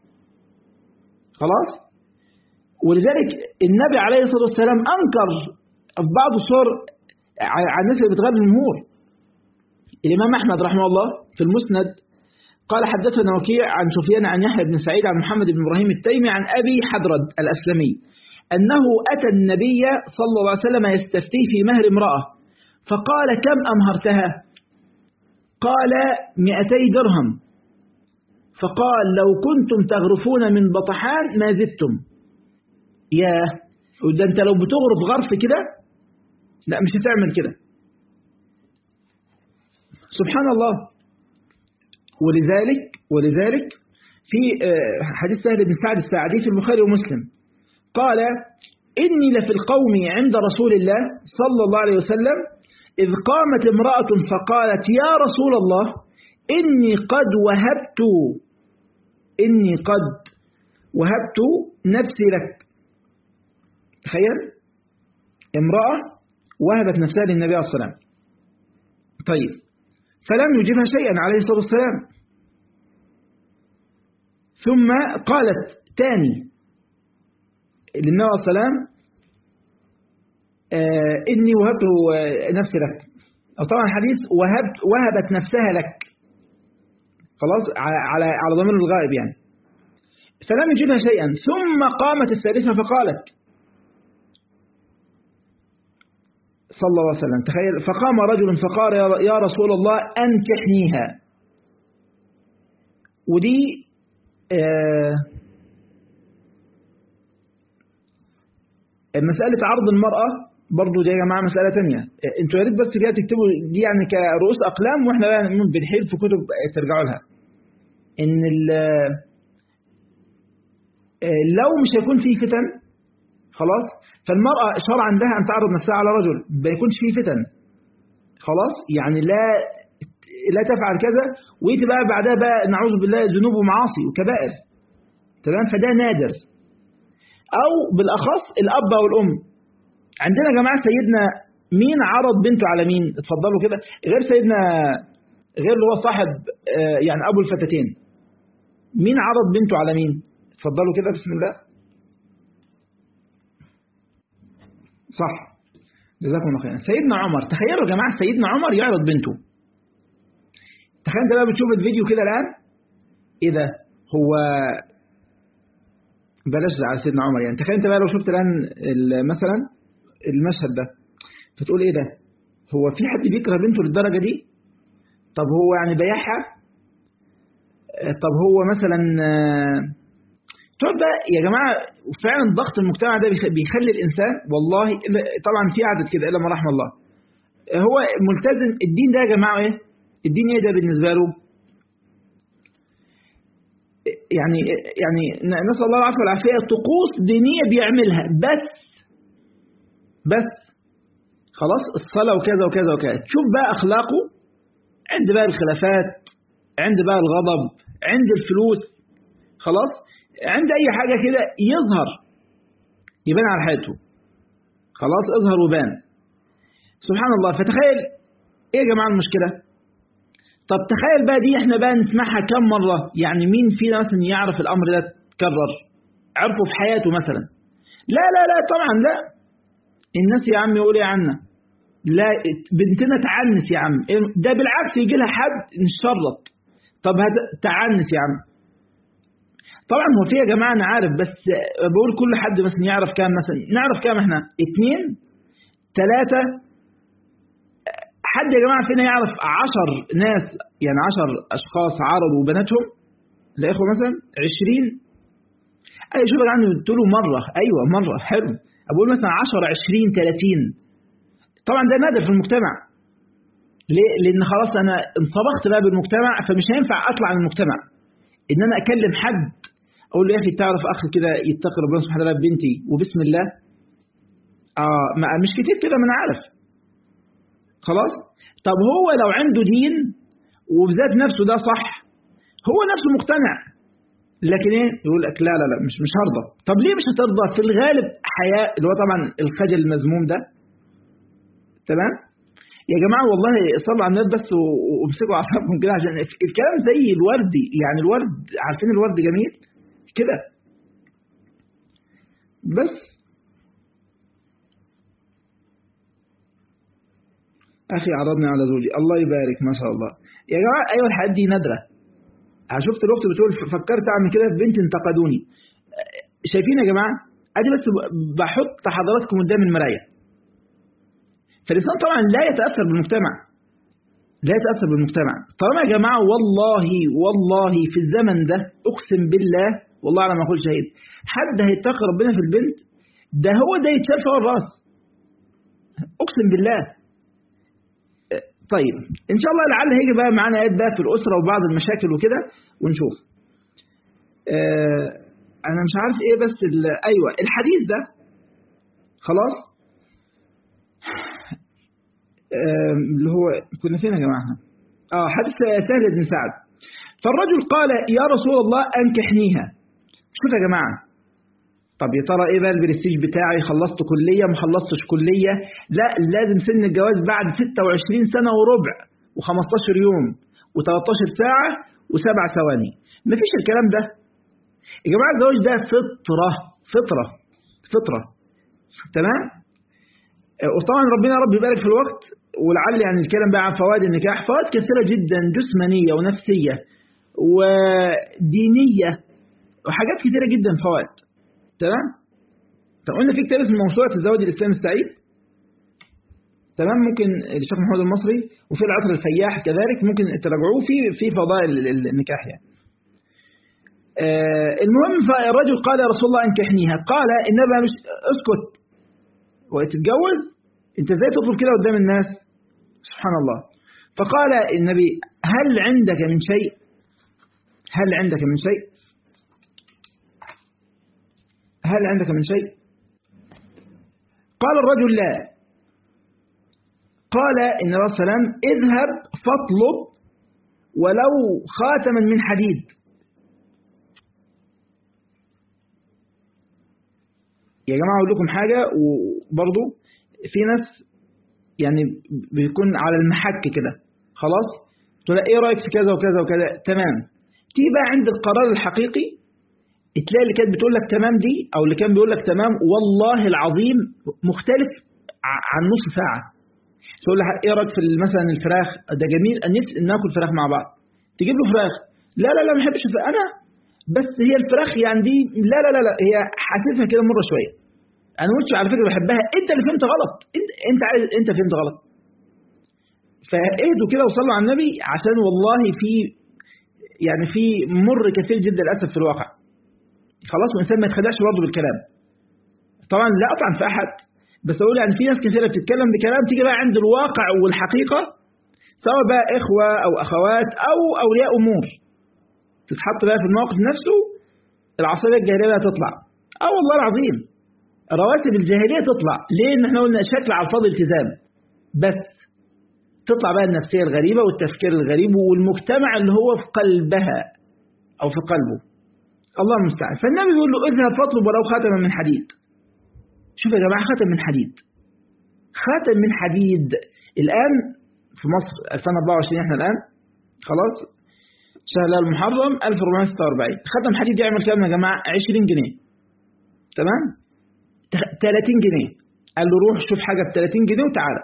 خلاص ولذلك النبي عليه الصلاه والسلام انكر في بعض الصور على الناس اللي بتغير المهور الامام احمد رحمه الله في المسند قال حدثنا وكيع عن سفيان عن يحيى بن سعيد عن محمد بن إبراهيم التيمي عن أبي حدرد الأسلمي أنه أتى النبي صلى الله عليه وسلم يستفتيه في مهر امرأة فقال كم أمهرتها قال مئتي درهم فقال لو كنتم تغرفون من بطحان ما زدتم يا ده انت لو بتغرف غرف كده لا مش هتعمل كده سبحان الله ولذلك ولذلك في حديث سهل بن سعد الساعدي في البخاري ومسلم قال إني لفي القوم عند رسول الله صلى الله عليه وسلم إذ قامت امرأة فقالت يا رسول الله إني قد وهبت إني قد وهبت نفسي لك تخيل امرأة وهبت نفسها للنبي عليه الصلاة والسلام طيب فلم يجبها شيئا عليه الصلاة والسلام ثم قالت تاني للنبي عليه الصلاة والسلام آه إني وهبت نفسي لك أو طبعا الحديث وهبت وهبت نفسها لك خلاص على على ضمير الغائب يعني فلم يجبها شيئا ثم قامت الثالثة فقالت صلى الله عليه وسلم تخيل فقام رجل فقال يا رسول الله أنكحنيها ودي آه مسألة عرض المرأة برضو دي يا جماعة مسألة تانية انتوا يا ريت بس كده تكتبوا دي يعني كرؤوس أقلام واحنا بقى بنحيل في كتب ترجعوا لها ان لو مش هيكون في فتن خلاص فالمرأة شرعا لها أن تعرض نفسها على رجل ما يكونش فيه فتن خلاص يعني لا لا تفعل كذا ويجي بقى بعدها بقى نعوذ بالله ذنوب ومعاصي وكبائر تمام فده نادر أو بالأخص الأب أو الأم عندنا يا جماعة سيدنا مين عرض بنته على مين اتفضلوا كده غير سيدنا غير اللي هو صاحب يعني أبو الفتاتين مين عرض بنته على مين اتفضلوا كده بسم الله صح جزاكم الله خيرا سيدنا عمر تخيلوا يا جماعة سيدنا عمر يعرض بنته تخيل انت بقى بتشوف الفيديو كده الآن ايه ده هو بلاش على سيدنا عمر يعني تخيل انت بقى لو شفت الآن مثلا المشهد ده فتقول ايه ده هو في حد بيكره بنته للدرجة دي طب هو يعني بياعها طب هو مثلا تقعد بقى يا جماعة فعلا ضغط المجتمع ده بيخلي الإنسان والله طبعا في عدد كده إلا ما رحم الله هو ملتزم الدين ده يا جماعة إيه الدين إيه ده بالنسبة له يعني يعني نسأل الله العافية والعافية طقوس دينية بيعملها بس بس خلاص الصلاة وكذا وكذا وكذا تشوف بقى أخلاقه عند بقى الخلافات عند بقى الغضب عند الفلوس خلاص عند أي حاجة كده يظهر يبان على حياته خلاص اظهر وبان سبحان الله فتخيل ايه يا جماعة المشكلة طب تخيل بقى دي احنا بقى نسمعها كم مرة يعني مين فينا مثلا يعرف الأمر ده تكرر عرفه في حياته مثلا لا لا لا طبعا لا الناس يا عم يقول يا عنا لا بنتنا تعنس يا عم ده بالعكس يجي لها حد نشرط طب تعنس يا عم طبعا هو في يا جماعة أنا عارف بس بقول كل حد مثلا يعرف كام مثلا نعرف كام احنا اتنين تلاتة حد يا جماعة فينا يعرف عشر ناس يعني عشر أشخاص عرضوا بناتهم لا إخوة مثلا عشرين أي شوف عني قلت له مرة أيوة مرة حلو أقول مثلا عشر عشرين تلاتين طبعا ده نادر في المجتمع ليه؟ لأن خلاص أنا انصبغت بقى بالمجتمع فمش هينفع أطلع من المجتمع إن أنا أكلم حد أقول له يا أخي تعرف أخ كده يتقي ربنا سبحانه وتعالى بنتي وبسم الله آه ما مش كتير كده ما أنا عارف خلاص طب هو لو عنده دين وبذات نفسه ده صح هو نفسه مقتنع لكن ايه يقول لك لا لا لا مش مش هرضى طب ليه مش هترضى في الغالب حياء اللي هو طبعا الخجل المذموم ده تمام يا جماعة والله صلوا على النبي بس وامسكوا اعصابكم كده عشان الكلام زي الورد يعني الورد عارفين الورد جميل كده بس أخي عرضني على زوجي الله يبارك ما شاء الله يا جماعة أيوة الحاجات دي نادرة شفت الاخت بتقول فكرت اعمل كده في بنت انتقدوني شايفين يا جماعه ادي بس بحط حضراتكم قدام المرايه فالانسان طبعا لا يتاثر بالمجتمع لا يتاثر بالمجتمع طالما يا جماعه والله والله في الزمن ده اقسم بالله والله على ما اقول شهيد حد هيتقي ربنا في البنت ده هو ده يتشال فوق الراس اقسم بالله طيب ان شاء الله لعل هيجي بقى معانا ايات بقى في الاسره وبعض المشاكل وكده ونشوف آه انا مش عارف ايه بس ايوه الحديث ده خلاص آه اللي هو كنا فين يا جماعه اه حديث سهل بن سعد فالرجل قال يا رسول الله انكحنيها شوف يا جماعه طب يا ترى ايه بقى البرستيج بتاعي خلصت كليه ما خلصتش كليه لا لازم سن الجواز بعد 26 سنه وربع و15 يوم و13 ساعه وسبع ثواني مفيش الكلام ده يا جماعه الزواج ده فطره فطره فطره تمام وطبعا ربنا رب يبارك في الوقت ولعل يعني نتكلم بقى عن فوائد النكاح فوائد كثيره جدا جسمانيه ونفسيه ودينيه وحاجات كثيره جدا فوائد تمام طب قلنا في كتاب اسمه موسوعه الزواج الاسلامي السعيد تمام ممكن الشيخ محمود المصري وفي العطر الفياح كذلك ممكن تراجعوه في في فضائل النكاح يعني آه المهم فالرجل قال يا رسول الله انكحنيها قال النبي مش اسكت وتتجوز انت ازاي تطلب كده قدام الناس سبحان الله فقال النبي هل عندك من شيء هل عندك من شيء هل عندك من شيء قال الرجل لا قال النبي صلى الله عليه وسلم اذهب فاطلب ولو خاتما من حديد يا جماعة أقول لكم حاجة وبرضو في ناس يعني بيكون على المحك كده خلاص تقول ايه رأيك في كذا وكذا وكذا تمام تيجي بقى عند القرار الحقيقي تلاقي اللي كانت بتقول لك تمام دي او اللي كان بيقول لك تمام والله العظيم مختلف عن نص ساعة تقول لها ايه رايك في مثلا الفراخ ده جميل نفسي ناكل فراخ مع بعض تجيب له فراخ لا لا لا ما بحبش انا بس هي الفراخ يعني دي لا لا لا لا هي حاسسها كده مره شويه انا مش على فكره بحبها انت اللي فهمت غلط انت انت عايز انت فهمت غلط فاهدوا كده وصلوا على النبي عشان والله في يعني في مر كثير جدا للاسف في الواقع خلاص الانسان ما يتخدعش برضه بالكلام طبعا لا اطعن في احد بس اقول يعني في ناس كثيره بتتكلم بكلام تيجي بقى عند الواقع والحقيقه سواء بقى اخوه او اخوات او اولياء امور تتحط بقى في الموقف نفسه العصبيه الجاهليه تطلع اه والله العظيم رواتب الجاهليه تطلع ليه ان احنا قلنا شكل على الفاضي التزام بس تطلع بقى النفسيه الغريبه والتفكير الغريب والمجتمع اللي هو في قلبها او في قلبه الله المستعان فالنبي بيقول له اذهب فاطلب ولو خاتما من حديد شوف يا جماعه خاتم من حديد خاتم من حديد الان في مصر 2024 احنا الان خلاص شهر المحرم 1446 خاتم حديد يعمل كام يا جماعه 20 جنيه تمام 30 جنيه قال له روح شوف حاجه ب 30 جنيه وتعالى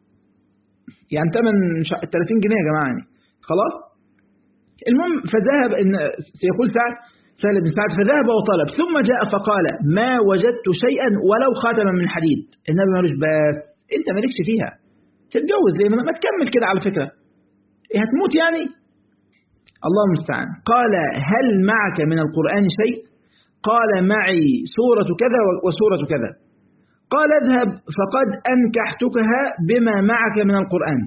يعني ثمن 30 جنيه يا جماعه يعني خلاص المهم فذهب ان سيقول سعد سهل بن سعد فذهب وطلب ثم جاء فقال ما وجدت شيئا ولو خاتما من حديد النبي مالوش بس انت مالكش فيها تتجوز ليه ما تكمل كده على فكره إيه هتموت يعني الله المستعان قال هل معك من القرآن شيء قال معي سورة كذا وسورة كذا قال اذهب فقد أنكحتكها بما معك من القرآن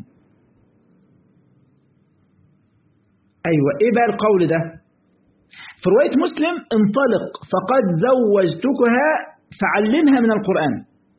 أيوة إيه بقى القول ده في رواية مسلم انطلق فقد زوجتكها فعلمها من القرآن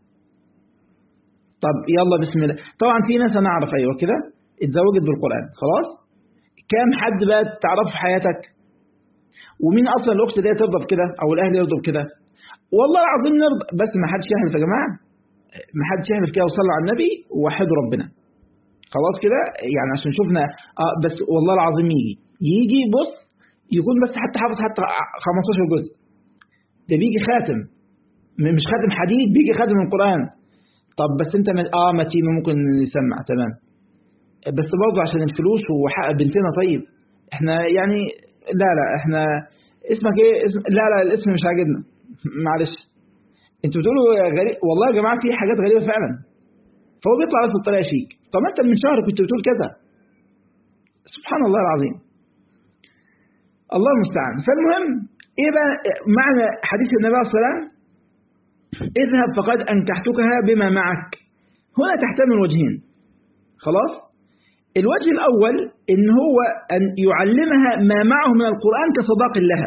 طب يلا بسم الله طبعا في ناس أنا أعرف أيوة كده اتزوجت بالقرآن خلاص كام حد بقى تعرف في حياتك ومين أصلا الأخت دي ترضى بكده أو الأهل يرضوا بكده والله العظيم نرضى بس ما حدش يحلف يا جماعة ما حدش يحلف كده وصلوا على النبي ووحدوا ربنا خلاص كده يعني عشان شفنا آه بس والله العظيم يجي يجي بص يكون بس حتى حافظ حتى 15 جزء ده بيجي خاتم مش خاتم حديد بيجي خاتم القرآن طب بس انت من اه متين ممكن يسمع تمام بس برضه عشان الفلوس وحق بنتنا طيب احنا يعني لا لا احنا اسمك ايه اسم لا لا الاسم مش عاجبنا معلش انتوا بتقولوا غريب والله يا جماعه في حاجات غريبه فعلا فهو بيطلع بس بالطريقه شيك طب ما انت من شهر كنت بتقول كذا سبحان الله العظيم الله المستعان فالمهم ايه بقى معنى حديث النبي صلى الله عليه وسلم اذهب فقد انكحتكها بما معك هنا تحتمل وجهين خلاص الوجه الأول إن هو أن يعلمها ما معه من القرآن كصداق لها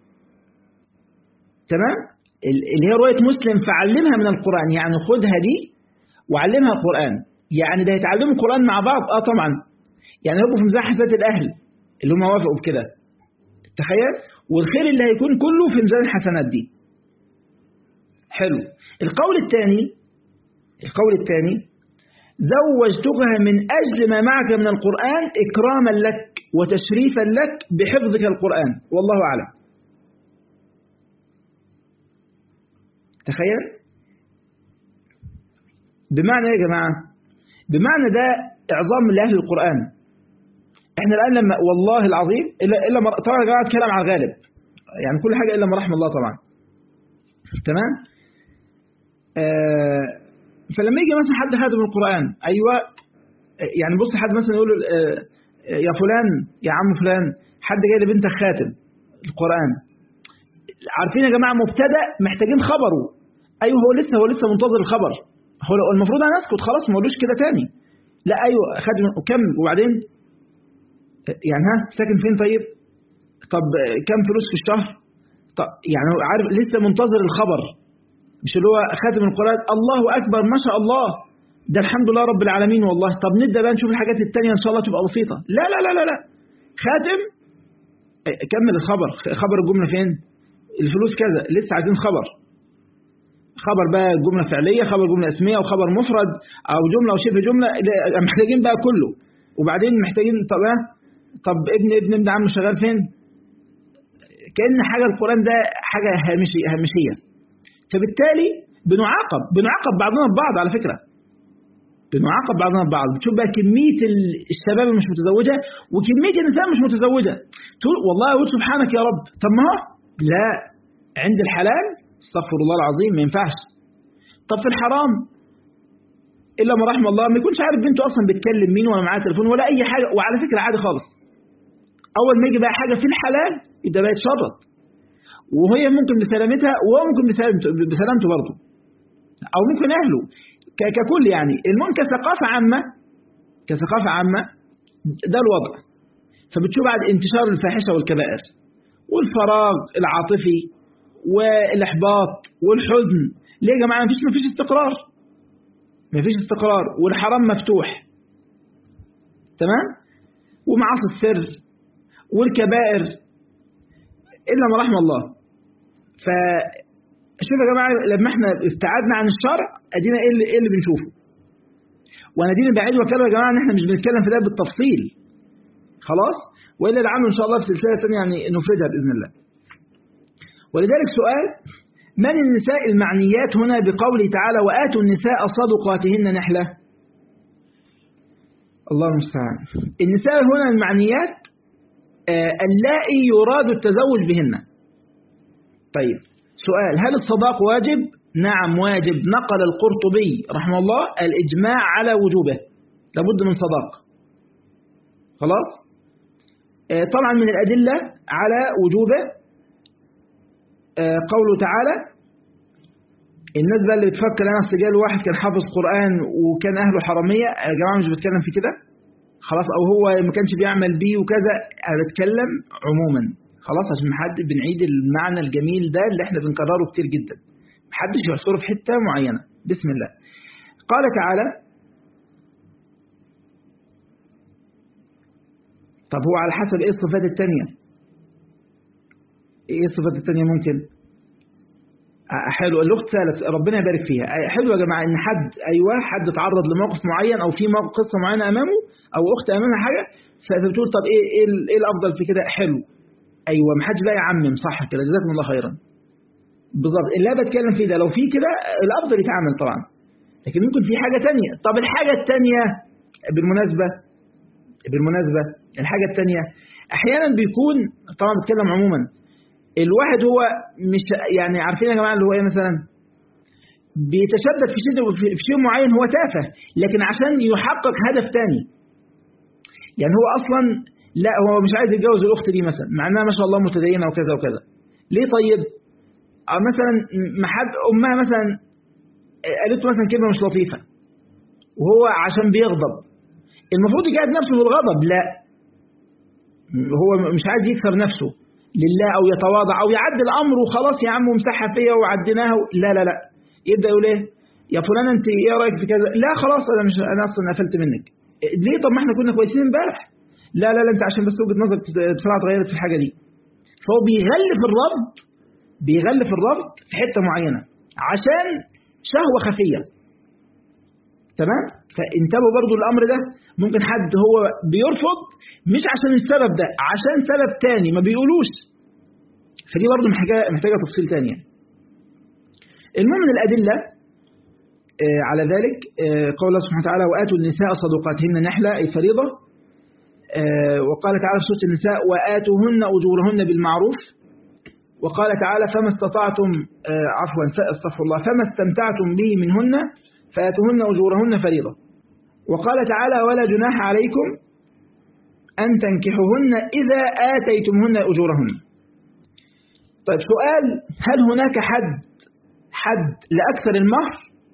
تمام اللي هي رواية مسلم فعلمها من القرآن يعني خدها دي وعلمها القرآن يعني ده يتعلموا القرآن مع بعض اه طبعا يعني يبقوا في ميزان حسنات الأهل اللي هم وافقوا بكده تخيل والخير اللي هيكون كله في ميزان الحسنات دي حلو القول الثاني القول الثاني زوجتكها من أجل ما معك من القرآن إكراما لك وتشريفا لك بحفظك القرآن والله أعلم تخيل بمعنى يا جماعة بمعنى ده إعظام لأهل القرآن احنا الآن لما والله العظيم إلا, إلا مر... طبعا يا جماعة اتكلم عن الغالب يعني كل حاجة إلا ما رحم الله طبعا تمام آه فلما يجي مثلا حد خادم القرآن أيوة يعني بص حد مثلا يقول له يا فلان يا عم فلان حد جاي لبنتك خاتم القرآن عارفين يا جماعة مبتدأ محتاجين خبره أيوة هو لسه هو لسه منتظر الخبر هو المفروض أنا أسكت خلاص ما اقولوش كده تاني لا أيوة خادم وكم وبعدين يعني ها ساكن فين طيب طب كم فلوس في الشهر طب يعني عارف لسه منتظر الخبر مش اللي هو خاتم القرآن الله أكبر ما شاء الله ده الحمد لله رب العالمين والله طب نبدأ بقى نشوف الحاجات التانية إن شاء الله تبقى بسيطة لا لا لا لا لا خاتم كمل الخبر خبر الجملة فين الفلوس كذا لسه عايزين خبر خبر بقى جملة فعلية خبر جملة اسمية أو خبر مفرد أو جملة أو شبه جملة محتاجين بقى كله وبعدين محتاجين طب طب ابن ابن ابن عمه شغال فين كأن حاجة القرآن ده حاجة هامشية هامشية فبالتالي بنعاقب بنعاقب بعضنا ببعض على فكرة بنعاقب بعضنا ببعض بتشوف بقى كمية الشباب مش متزوجة وكمية النساء مش متزوجة تقول والله أقول سبحانك يا رب طب ما هو لا عند الحلال استغفر الله العظيم ما ينفعش طب في الحرام إلا ما رحم الله ما يكونش عارف بنته أصلا بتكلم مين ولا معاها تليفون ولا أي حاجة وعلى فكرة عادي خالص أول ما يجي بقى حاجة في الحلال يبقى بقى يتشرط وهي ممكن بسلامتها وهو ممكن بسلامته, بسلامته برضه أو ممكن أهله ككل يعني المهم كثقافة عامة كثقافة عامة ده الوضع فبتشوف بعد انتشار الفاحشة والكبائر والفراغ العاطفي والإحباط والحزن ليه يا جماعة مفيش مفيش استقرار مفيش استقرار والحرام مفتوح تمام ومعاصي السر والكبائر إلا ما رحم الله فشوف يا جماعة لما احنا ابتعدنا عن الشرع ادينا ايه اللي, إيه اللي بنشوفه وانا ديني بعيد وكلام يا جماعة ان احنا مش بنتكلم في ده بالتفصيل خلاص وإلا لعله إن شاء الله في سلسلة ثانية يعني نفردها بإذن الله ولذلك سؤال من النساء المعنيات هنا بقوله تعالى وآتوا النساء صدقاتهن نحلة الله المستعان النساء هنا المعنيات اللائي يراد التزوج بهن طيب سؤال هل الصداق واجب نعم واجب نقل القرطبي رحمه الله الإجماع على وجوبه لابد من صداق خلاص طبعا من الأدلة على وجوبه قوله تعالى الناس بقى اللي بتفكر انا اصل جاله واحد كان حافظ قرآن وكان أهله حرامية يا جماعة مش بتكلم في كده خلاص أو هو ما كانش بيعمل بيه وكذا أنا بتكلم عموما خلاص عشان حد بنعيد المعنى الجميل ده اللي احنا بنكرره كتير جدا محدش يحصره في حتة معينة بسم الله قال تعالى طب هو على حسب ايه الصفات التانية ايه الصفات التانية ممكن حلو الاخت سالت ربنا يبارك فيها حلو يا جماعه ان حد ايوه حد تعرض لموقف معين او في موقف قصه معينه امامه او اخت امامها حاجه فبتقول طب ايه ايه, إيه الافضل في كده حلو ايوه ما حدش بقى يعمم صح كده جزاكم الله خيرا بالظبط اللي انا بتكلم فيه ده لو في كده الافضل يتعمل طبعا لكن ممكن في حاجه تانية طب الحاجه التانية بالمناسبه بالمناسبه الحاجه التانية احيانا بيكون طبعا بتكلم عموما الواحد هو مش يعني عارفين يا جماعه اللي هو ايه مثلا بيتشدد في شيء في شيء معين هو تافه لكن عشان يحقق هدف تاني يعني هو اصلا لا هو مش عايز يتجوز الاخت دي مثلا مع انها ما شاء الله متدينه وكذا وكذا ليه طيب مثلا ما حد امها مثلا قالت له مثلا كلمه مش لطيفه وهو عشان بيغضب المفروض يجاهد نفسه في الغضب لا هو مش عايز يكسر نفسه لله او يتواضع او يعدي الامر وخلاص يا عم ومسحها فيا وعديناها لا لا لا يبدا يقول ايه يا فلان انت ايه رايك في كذا لا خلاص انا مش انا اصلا قفلت منك ليه طب ما احنا كنا كويسين امبارح لا لا لا انت عشان بس وجهه نظرك بسرعه اتغيرت في الحاجه دي فهو بيغلف الرفض بيغلف الرفض في حته معينه عشان شهوه خفيه تمام فانتبهوا برضو الامر ده ممكن حد هو بيرفض مش عشان السبب ده عشان سبب تاني ما بيقولوش فدي برضو محتاجه محتاجه تفصيل تاني يعني. المهم من الادله آه على ذلك آه قول الله سبحانه وتعالى واتوا النساء صدقاتهن نحله اي فريضه آه وقال تعالى في سوره النساء واتوهن اجورهن بالمعروف وقال تعالى فما استطعتم عفوا استغفر الله فما استمتعتم به منهن فاتوهن اجورهن فريضه وقال تعالى ولا جناح عليكم أن تنكحوهن إذا آتيتمهن أجورهن طيب سؤال هل هناك حد حد لأكثر المهر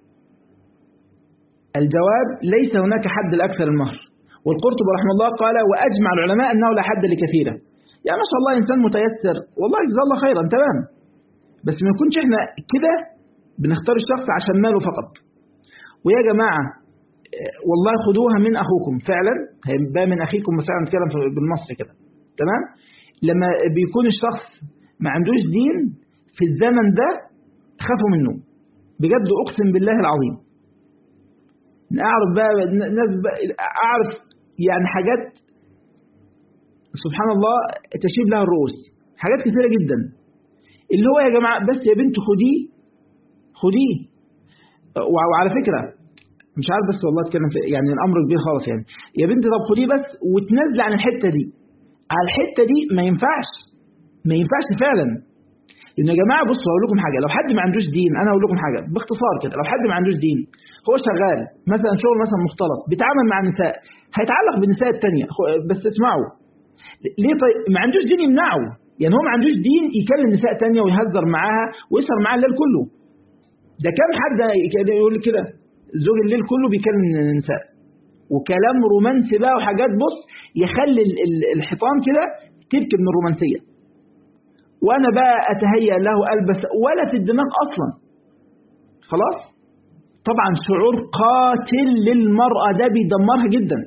الجواب ليس هناك حد لأكثر المهر والقرطبي رحمه الله قال وأجمع العلماء أنه لا حد لكثيره يعني ما شاء الله إنسان متيسر والله جزاه الله خيرا تمام بس ما يكونش احنا كده بنختار الشخص عشان ماله فقط ويا جماعة والله خدوها من أخوكم فعلا هيبقى من أخيكم مثلا نتكلم بالمصري كده تمام لما بيكون الشخص ما عندوش دين في الزمن ده خافوا منه بجد أقسم بالله العظيم أعرف بقى ناس بقى أعرف يعني حاجات سبحان الله تشيب لها الرؤوس حاجات كثيرة جدا اللي هو يا جماعة بس يا بنت خديه خديه وعلى فكرة مش عارف بس والله اتكلم في يعني الامر كبير خالص يعني يا بنتي طب خديه بس وتنزل عن الحته دي على الحته دي ما ينفعش ما ينفعش فعلا لان يا جماعه بصوا هقول لكم حاجه لو حد ما عندوش دين انا هقول لكم حاجه باختصار كده لو حد ما عندوش دين هو شغال مثلا شغل مثلا مختلط بيتعامل مع النساء هيتعلق بالنساء الثانيه بس اسمعوا ليه طيب ما عندوش دين يمنعه يعني هو ما عندوش دين يكلم نساء ثانيه ويهزر معاها ويسهر معاها الليل كله ده كام حد يقول كده زوج الليل كله بيكلم النساء وكلام رومانسي بقى وحاجات بص يخلي الحيطان كده تبكي من الرومانسية وانا بقى اتهيأ له البس ولا في الدماغ اصلا خلاص طبعا شعور قاتل للمرأة ده بيدمرها جدا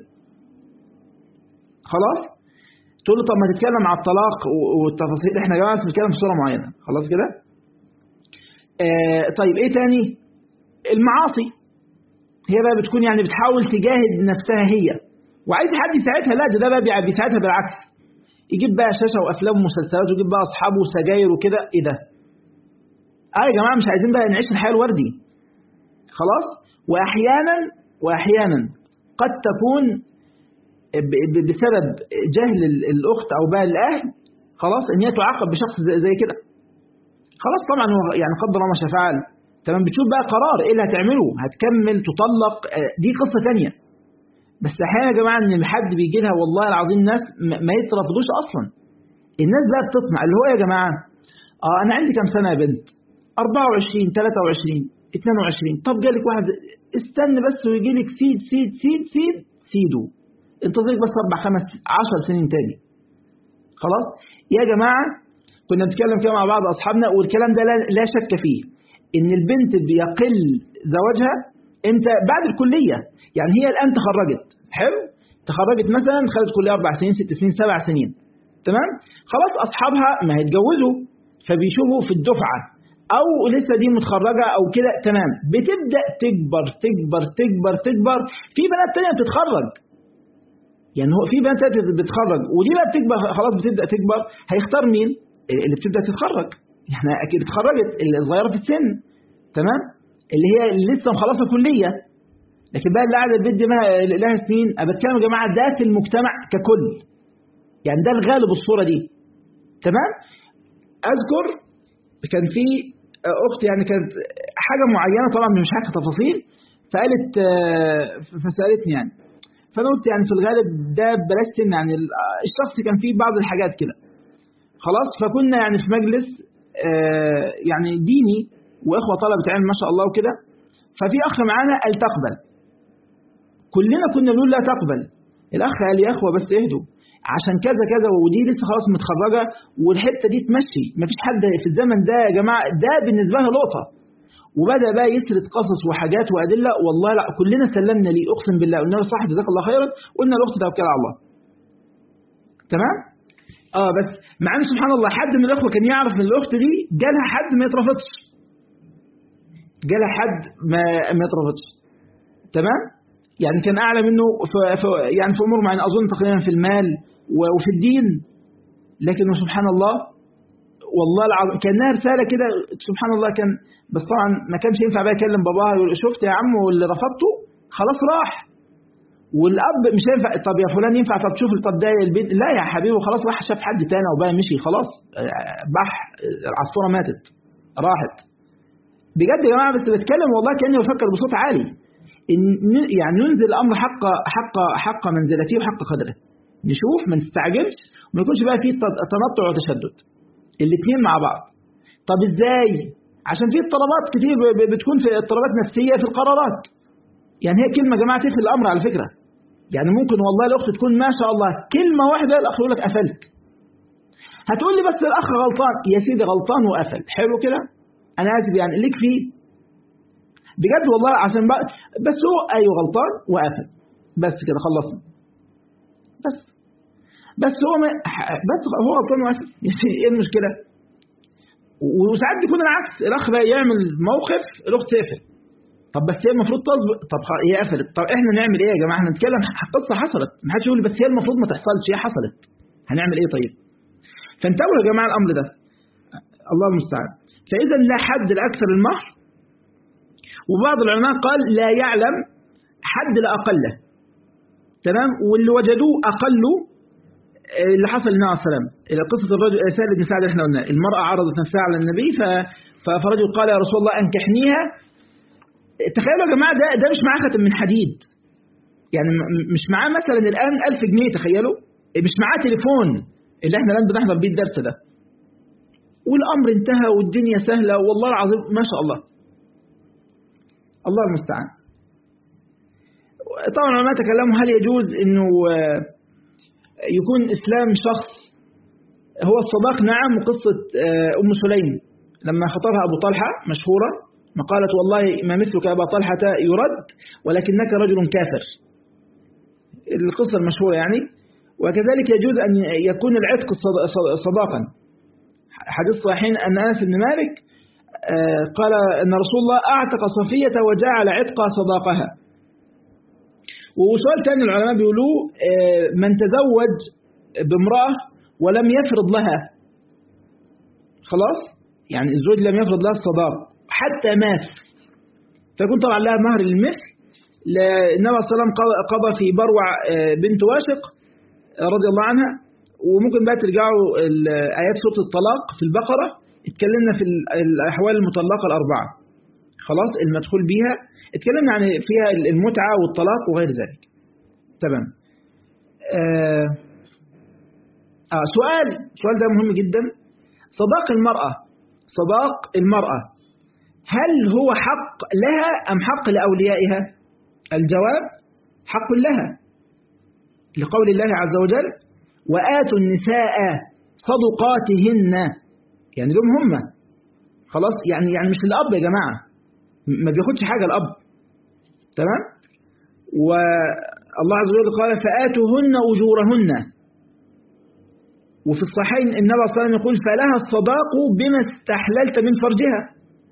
خلاص تقول له طب ما تتكلم على الطلاق والتفاصيل احنا يا جماعه بنتكلم في صوره معينه خلاص كده آه طيب ايه تاني المعاصي هي بقى بتكون يعني بتحاول تجاهد نفسها هي وعايز حد يساعدها لا ده, ده بقى بيساعدها بالعكس يجيب بقى شاشه وافلام ومسلسلات ويجيب بقى اصحابه وسجاير وكده ايه ده اه يا جماعه مش عايزين بقى نعيش الحياه الوردي خلاص واحيانا واحيانا قد تكون بسبب جهل الاخت او بقى الاهل خلاص ان هي تعاقب بشخص زي كده خلاص طبعا يعني قدر الله ما شاء فعل تمام بتشوف بقى قرار ايه اللي هتعمله هتكمل تطلق دي قصة تانية بس احيانا يا جماعة ان حد بيجي لها والله العظيم ناس ما يترفضوش اصلا الناس بقى بتطمع اللي هو يا جماعة اه انا عندي كام سنة يا بنت 24 23 22 طب جالك واحد استنى بس ويجي لك سيد سيد سيد سيد سيدو انتظرك بس اربع خمس 10 سنين تاني خلاص يا جماعة كنا بنتكلم كده مع بعض اصحابنا والكلام ده لا, لا شك فيه ان البنت بيقل زواجها امتى بعد الكلية يعني هي الآن تخرجت حلو تخرجت مثلا خدت كلية أربع سنين ست سنين سبع سنين تمام خلاص أصحابها ما هيتجوزوا فبيشوفوا في الدفعة أو لسه دي متخرجة أو كده تمام بتبدأ تكبر تكبر تكبر تكبر في بنات تانية بتتخرج يعني هو في بنات تانية بتتخرج ودي بقى بتكبر خلاص بتبدأ تكبر هيختار مين اللي بتبدأ تتخرج احنا اكيد اتخرجت الصغيره في السن تمام اللي هي اللي لسه مخلصه كليه لكن بقى اللي قاعده البيت دي لها سنين انا بتكلم يا جماعه ده في المجتمع ككل يعني ده الغالب الصورة دي تمام أذكر كان في أخت يعني كانت حاجة معينة طبعا مش حاجة تفاصيل فقالت فسألتني يعني فأنا قلت يعني في الغالب ده بلاش سن يعني الشخص كان فيه بعض الحاجات كده خلاص فكنا يعني في مجلس يعني ديني وإخوة طلبة علم ما شاء الله وكده ففي أخ معانا قال تقبل كلنا كنا نقول لا تقبل الأخ قال يا أخوة بس اهدوا عشان كذا كذا ودي لسه خلاص متخرجة والحتة دي تمشي مفيش حد في الزمن ده يا جماعة ده بالنسبة لها لقطة وبدأ بقى يسرد قصص وحاجات وأدلة والله لا كلنا سلمنا ليه أقسم بالله قلنا له صاحب جزاك الله خيرا قلنا الأخت توكل على الله تمام اه بس مع ان سبحان الله حد من الاخوه كان يعرف ان الاخت دي جالها حد ما يترفضش جالها حد ما ما يترفضش تمام يعني كان اعلى منه في يعني في امور معينه اظن تقريبا في المال وفي الدين لكنه سبحان الله والله العظيم كانها رساله كده سبحان الله كان بس طبعا ما كانش ينفع بقى يكلم باباها يقول شفت يا عم واللي رفضته خلاص راح والاب مش هينفع طب يا فلان ينفع طب تشوف طب ده البيت لا يا حبيبي خلاص راح شاف حد تاني وبقى مشي خلاص بح العصفوره ماتت راحت بجد يا جماعه بس بتكلم والله كاني بفكر بصوت عالي إن يعني ننزل الامر حق حق حق منزلته وحق قدره نشوف ما نستعجلش وما يكونش بقى فيه تنطع وتشدد الاثنين مع بعض طب ازاي عشان في اضطرابات كتير بتكون في اضطرابات نفسيه في القرارات يعني هي كلمه يا جماعه تقفل الامر على فكره يعني ممكن والله الاخت تكون ما شاء الله كلمه واحده الاخ يقول لك قفلت هتقول لي بس الاخ غلطان يا سيدي غلطان وقفل حلو كده انا اسف يعني ليك فيه بجد والله عشان بقى بس هو ايوه غلطان وقفل بس كده خلصنا بس بس هو ما بس هو غلطان وقفل ايه المشكله وساعات بيكون العكس الاخ بقى يعمل موقف الاخت تقفل طب بس هي المفروض تصبر طب هي قفلت طب احنا نعمل ايه يا جماعه احنا نتكلم قصه حصلت ما حدش يقول بس هي المفروض ما تحصلش هي حصلت هنعمل ايه طيب فانتبهوا يا جماعه الامر ده الله المستعان فاذا لا حد لاكثر المهر وبعض العلماء قال لا يعلم حد لاقله تمام واللي وجدوه اقله اللي حصل للنبي عليه السلام الى قصه الرجل سهل بن سعد اللي احنا قلناه المراه عرضت نفسها على النبي فرجل قال يا رسول الله انكحنيها تخيلوا يا جماعه ده ده مش معاه خاتم من حديد يعني مش معاه مثلا الان 1000 جنيه تخيلوا مش معاه تليفون اللي احنا الان بنحضر بيه الدرس ده والامر انتهى والدنيا سهله والله العظيم ما شاء الله الله المستعان طبعا العلماء تكلموا هل يجوز انه يكون اسلام شخص هو الصداق نعم وقصه ام سليم لما خطبها ابو طلحه مشهوره ما قالت والله ما مثلك أبا طلحة يرد ولكنك رجل كافر القصة المشهورة يعني وكذلك يجوز أن يكون العتق صداقا حديث صحيحين أن أنس بن مالك قال أن رسول الله أعتق صفية وجعل عتق صداقها وسؤال ثاني العلماء بيقولوا من تزوج بامرأة ولم يفرض لها خلاص يعني الزوج لم يفرض لها الصداق حتى مات فيكون طبعا لها مهر المثل النبي صلى الله عليه وسلم قضى في بروع بنت واشق رضي الله عنها وممكن بقى ترجعوا آيات سورة الطلاق في البقرة اتكلمنا في الأحوال المطلقة الأربعة خلاص المدخول بيها اتكلمنا عن فيها المتعة والطلاق وغير ذلك تمام آه آه سؤال السؤال ده مهم جدا صداق المرأة صداق المرأة هل هو حق لها أم حق لأوليائها الجواب حق لها لقول الله عز وجل وآتوا النساء صدقاتهن يعني لهم هم خلاص يعني يعني مش الأب يا جماعة ما بياخدش حاجة الأب تمام والله عز وجل قال فآتوهن أجورهن وفي الصحيحين النبي صلى الله عليه وسلم يقول فلها الصداق بما استحللت من فرجها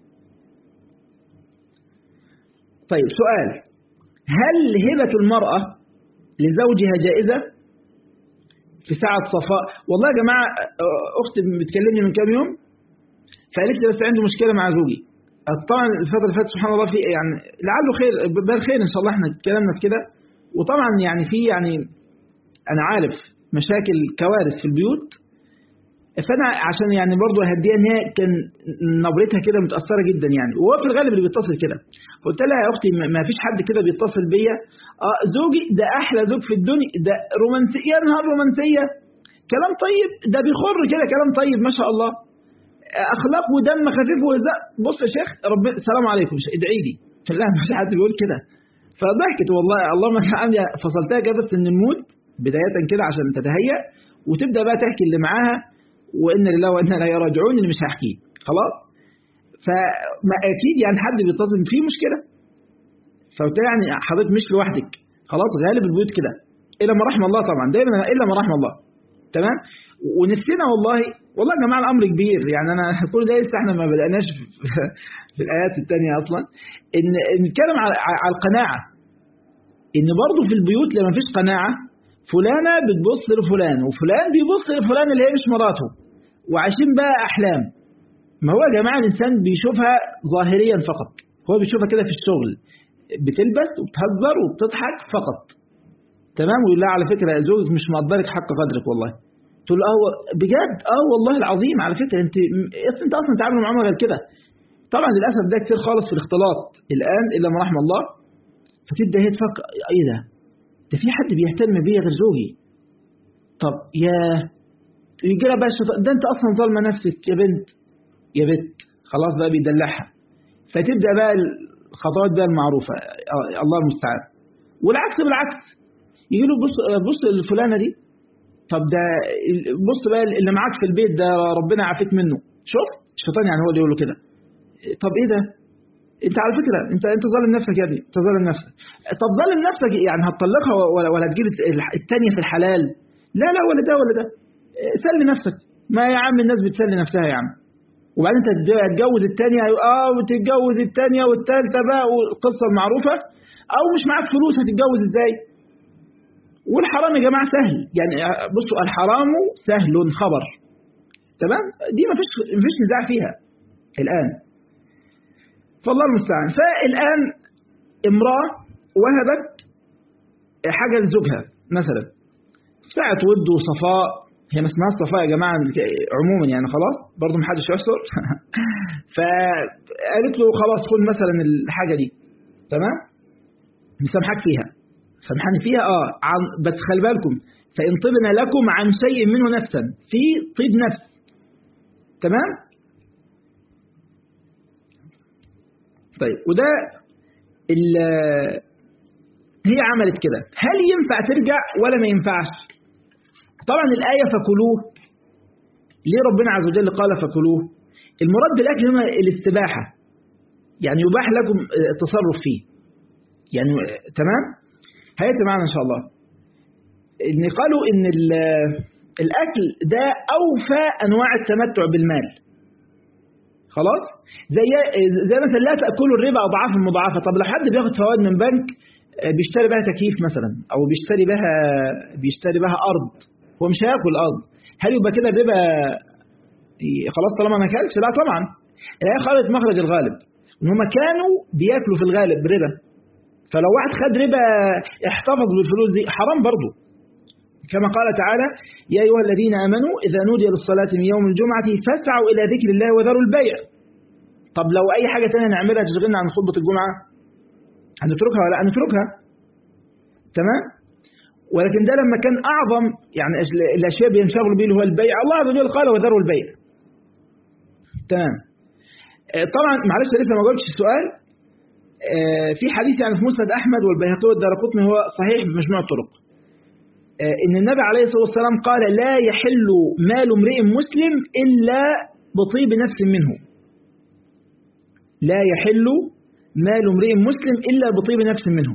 طيب سؤال هل هبة المرأة لزوجها جائزة في ساعة صفاء والله يا جماعة أختي بتكلمني من كام يوم فقالت لي بس عندي مشكلة مع زوجي طبعا الفترة اللي فاتت سبحان الله في يعني لعله خير بل خير إن شاء الله احنا اتكلمنا في كده وطبعا يعني في يعني أنا عارف مشاكل كوارث في البيوت فانا عشان يعني برضه اهديها ان هي كان نبرتها كده متاثره جدا يعني وهو في الغالب اللي بيتصل كده قلت لها يا اختي ما فيش حد كده بيتصل بيا اه زوجي ده احلى زوج في الدنيا ده رومانسيه يا نهار رومانسيه كلام طيب ده بيخر كده كلام طيب ما شاء الله اخلاق ودم خفيف وهزاء بص يا شيخ ربنا السلام عليكم ادعي لي لا ما فيش حد بيقول كده فضحكت والله اللهم الحمد فصلتها كده بس ان الموت بدايه كده عشان تتهيأ وتبدا بقى تحكي اللي معاها وان لله وانا لا راجعون اللي مش هحكيه خلاص فما اكيد يعني حد بيتصل فيه مشكله فقلت يعني حضرتك مش لوحدك خلاص غالب البيوت كده الا ما رحم الله طبعا دايما الا ما رحم الله تمام ونفسنا والله والله يا جماعه الامر كبير يعني انا كل ده لسه احنا ما بداناش في الايات الثانيه اصلا ان نتكلم على القناعه ان برضه في البيوت لما فيش قناعه فلانة بتبص لفلان وفلان بيبص لفلان اللي هي مش مراته وعايشين بقى أحلام ما هو يا جماعة الإنسان بيشوفها ظاهريا فقط هو بيشوفها كده في الشغل بتلبس وبتهزر وبتضحك فقط تمام ويقول لها على فكرة زوجك مش مقدرك حق قدرك والله تقول اه بجد اه والله العظيم على فكرة انت انت اصلا تعامل معامله غير كده طبعا للاسف ده كتير خالص في الاختلاط الان الا ما رحم الله فتبدا هي تفكر ايه ده ده في حد بيهتم بيا غير زوجي طب يا يجي لها بقى الشيطان ده انت اصلا ظالمه نفسك يا بنت يا بنت خلاص بقى بيدلعها فتبدا بقى الخطوات بقى المعروفه الله المستعان والعكس بالعكس يجي له بص بص الفلانه دي طب ده بص بقى اللي معاك في البيت ده ربنا عافيك منه شوف الشيطان يعني هو اللي يقول له كده طب ايه ده انت على فكره انت انت ظالم نفسك يا ابني انت ظالم نفسك طب ظالم نفسك يعني هتطلقها ولا ولا تجيب الثانيه في الحلال لا لا ولا ده ولا ده سلي نفسك ما يا عم الناس بتسلي نفسها يا عم وبعدين انت هتتجوز الثانيه اه وتتجوز الثانيه والثالثه بقى والقصه المعروفه او مش معاك فلوس هتتجوز ازاي والحرام يا جماعه سهل يعني بصوا الحرام سهل خبر تمام دي ما فيش ما فيش نزاع فيها الان فالله المستعان فالآن امرأة وهبت حاجة لزوجها مثلا ساعة ود وصفاء هي ما اسمها الصفاء يا جماعة عموما يعني خلاص برضه محدش يحصر فقالت له خلاص خد مثلا الحاجة دي تمام مسامحك فيها سامحني فيها اه عن بس خلي بالكم فإن طبنا لكم عن شيء منه نفسا في طيب نفس تمام طيب وده هي عملت كده هل ينفع ترجع ولا ما ينفعش طبعا الآية فكلوه ليه ربنا عز وجل قال فكلوه المراد بالأكل هنا الاستباحة يعني يباح لكم التصرف فيه يعني تمام هيأتي معنا إن شاء الله إن قالوا إن الأكل ده أوفى أنواع التمتع بالمال خلاص زي زي مثلا لا تاكلوا الربا اضعافا مضاعفه طب لو حد بياخد فوائد من بنك بيشتري بها تكييف مثلا او بيشتري بها بيشتري بها ارض هو مش هياكل ارض هل يبقى كده الربا خلاص طالما ما اكلش لا طبعا هي خرجت مخرج الغالب ان هم كانوا بياكلوا في الغالب ربا فلو واحد خد ربا احتفظ بالفلوس دي حرام برضه كما قال تعالى يا أيها الذين آمنوا إذا نودي للصلاة من يوم الجمعة فاسعوا إلى ذكر الله وذروا البيع طب لو أي حاجة تانية نعملها تشغلنا عن خطبة الجمعة هنتركها ولا هنتركها تمام ولكن ده لما كان أعظم يعني الأشياء بينشغلوا به اللي هو البيع الله عز وجل قال وذروا البيع تمام طبعا معلش لسه ما قلتش السؤال في حديث يعني في مسند أحمد والبيهقي والدارقطني هو صحيح بمجموع الطرق إن النبي عليه الصلاة والسلام قال لا يحل مال امرئ مسلم إلا بطيب نفس منه لا يحل مال امرئ مسلم إلا بطيب نفس منه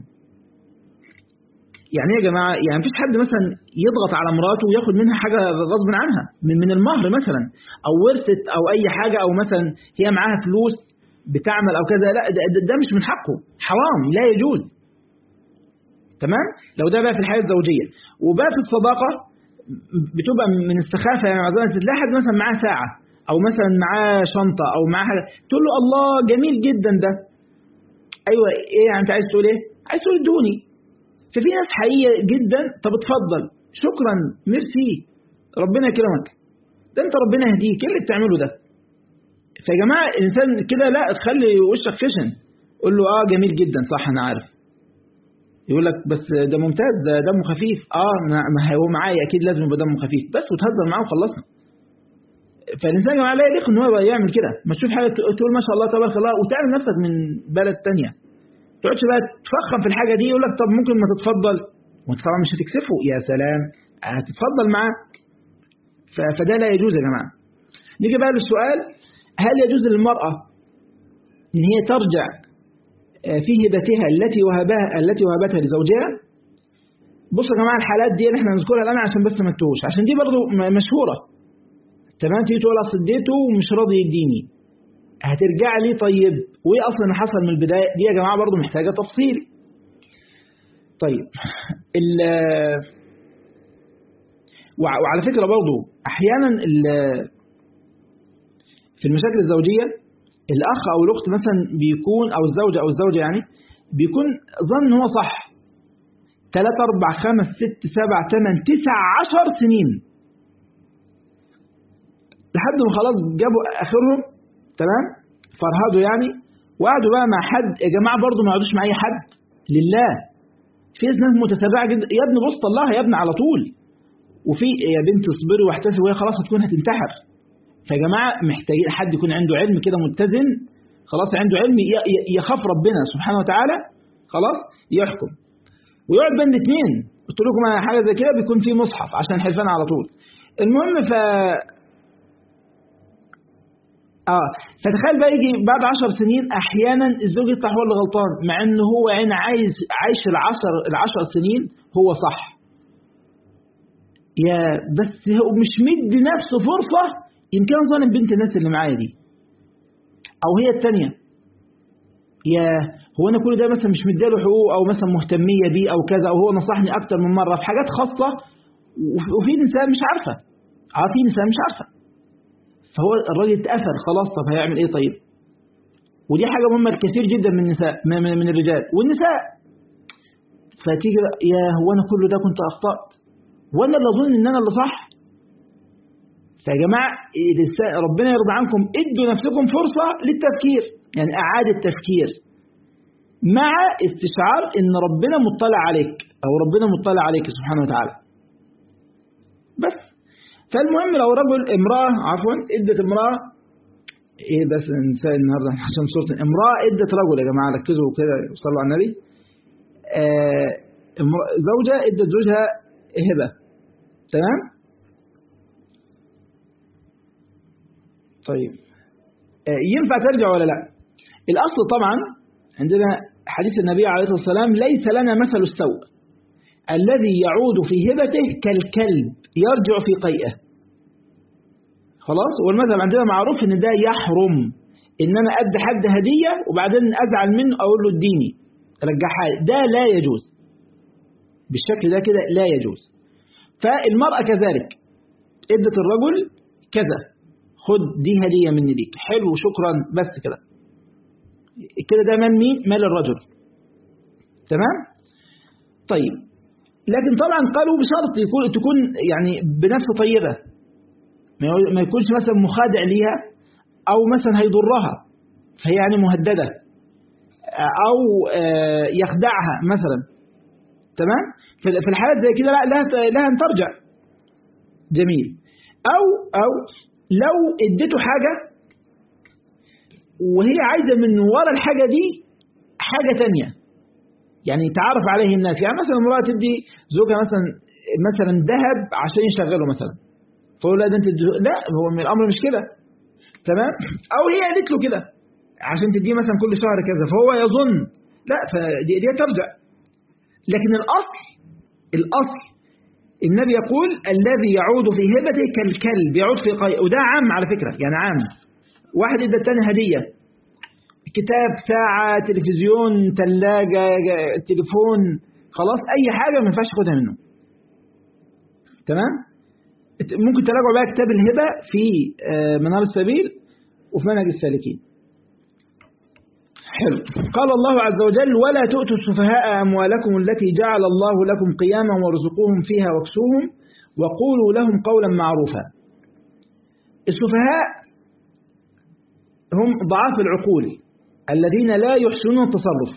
يعني يا جماعة يعني مفيش حد مثلا يضغط على مراته وياخد منها حاجة غصب عنها من من المهر مثلا أو ورثت أو أي حاجة أو مثلا هي معاها فلوس بتعمل أو كذا لا ده, ده مش من حقه حرام لا يجوز تمام لو ده بقى في الحياة الزوجية وبقى في الصداقة بتبقى من السخافة يعني مثلا تلاقي حد مثلا معاه ساعة أو مثلا معاه شنطة أو معاه حاجة تقول له الله جميل جدا ده أيوة إيه يعني أنت عايز تقول إيه؟ عايز تقول ادوني ففي ناس حقيقية جدا طب اتفضل شكرا ميرسي ربنا يكرمك ده انت ربنا يهديك ايه اللي بتعمله ده فيا جماعه الانسان كده لا تخلي وشك خشن قول له اه جميل جدا صح انا عارف يقول لك بس ده ممتاز ده دمه خفيف اه ما هو معايا اكيد لازم يبقى دمه خفيف بس وتهزر معاه وخلصنا فالانسان يا جماعه لا يليق ان هو يعمل كده ما تشوف حاجه تقول ما شاء الله تبارك الله وتعمل نفسك من بلد ثانيه تقعدش بقى تفخم في الحاجه دي يقول لك طب ممكن ما تتفضل وانت طبعا مش هتكسفه يا سلام هتتفضل معاه فده لا يجوز يا جماعه نيجي بقى للسؤال هل يجوز للمراه ان هي ترجع في هبتها التي وهبها التي وهبتها لزوجها بصوا يا جماعه الحالات دي احنا هنذكرها الان عشان بس ما تتوهوش عشان دي برضو مشهوره تمام تيجي تقول اصل اديته ومش راضي يديني هترجع لي طيب وايه اصلا اللي حصل من البدايه دي يا جماعه برضو محتاجه تفصيل طيب ال وعلى فكره برضو احيانا في المشاكل الزوجيه الاخ او الاخت مثلا بيكون او الزوجه او الزوجه يعني بيكون ظن هو صح 3 4 5 6 7 8 9 10 سنين لحد ما خلاص جابوا اخرهم تمام فرهدوا يعني وقعدوا بقى مع حد يا جماعه برضه ما يقعدوش مع اي حد لله في ناس متتابعه جدا يا ابني بص طلعها يا ابني على طول وفي يا بنت اصبري واحتسبي وهي خلاص هتكون هتنتحر فيا جماعه محتاجين حد يكون عنده علم كده متزن خلاص عنده علم يخاف ربنا سبحانه وتعالى خلاص يحكم ويقعد بين الاثنين قلت لكم حاجه زي كده بيكون في مصحف عشان حلفان على طول المهم ف اه فتخيل بقى يجي بعد عشر سنين احيانا الزوج يطلع هو اللي غلطان مع ان هو عين عايز عايش العشر العشر سنين هو صح يا بس هو مش مدي نفسه فرصة يمكن ظالم بنت الناس اللي معايا دي او هي الثانيه يا هو انا كل ده مثلا مش مديله حقوق او مثلا مهتميه بيه او كذا او هو نصحني اكتر من مره في حاجات خاصه وفي نساء مش عارفه اه في نساء مش عارفه فهو الراجل اتأثر خلاص طب هيعمل ايه طيب ودي حاجة مهمة كثير جدا من النساء من, من الرجال والنساء فتيجي يا هو انا كل ده كنت اخطأت وانا اللي اظن ان انا اللي صح فيا جماعة ربنا يرضى عنكم ادوا نفسكم فرصة للتفكير يعني اعادة تفكير مع استشعار ان ربنا مطلع عليك او ربنا مطلع عليك سبحانه وتعالى بس فالمهم لو رجل امرأة عفوا ادت امرأة ايه بس نساء النهاردة عشان صورة امرأة ادت رجل يا جماعة ركزوا كده صلوا على النبي آه زوجة ادت زوجها هبة تمام طيب آه ينفع ترجع ولا لا الاصل طبعا عندنا حديث النبي عليه الصلاة والسلام ليس لنا مثل السوء الذي يعود في هبته كالكلب يرجع في قيئه خلاص والمذهب عندنا معروف ان ده يحرم ان انا ادي حد هديه وبعدين ازعل منه اقول له اديني رجعها ده لا يجوز بالشكل ده كده لا يجوز فالمرأة كذلك ادت الرجل كذا خد دي هدية مني ليك حلو شكرا بس كده كده ده مال مين مال الرجل تمام طيب لكن طبعا قالوا بشرط يكون تكون يعني بنفس طيبة ما يكونش مثلا مخادع ليها أو مثلا هيضرها فهي يعني مهددة أو يخدعها مثلا تمام في الحالات زي كده لا لها لها أن ترجع جميل أو أو لو اديته حاجة وهي عايزة من ورا الحاجة دي حاجة تانية يعني تعرف عليه الناس يعني مثلا امرأة تدي زوجها مثلا مثلا ذهب عشان يشغله مثلا فهو لا ده انت لا هو من الامر مش كده تمام او هي قالت له كده عشان تديه مثلا كل شهر كذا فهو يظن لا فدي دي ترجع لكن الاصل الاصل النبي يقول الذي يعود في هبته كالكلب يعود في قيء وده عام على فكرة يعني عام واحد ادى الثاني هدية كتاب ساعة تلفزيون ثلاجة تليفون خلاص أي حاجة ما ينفعش تاخدها منه تمام ممكن تراجعوا بقى كتاب الهبة في منار السبيل وفي منهج السالكين حلو قال الله عز وجل ولا تؤتوا السفهاء أموالكم التي جعل الله لكم قياما وارزقوهم فيها واكسوهم وقولوا لهم قولا معروفا السفهاء هم ضعاف العقول الذين لا يحسنون التصرف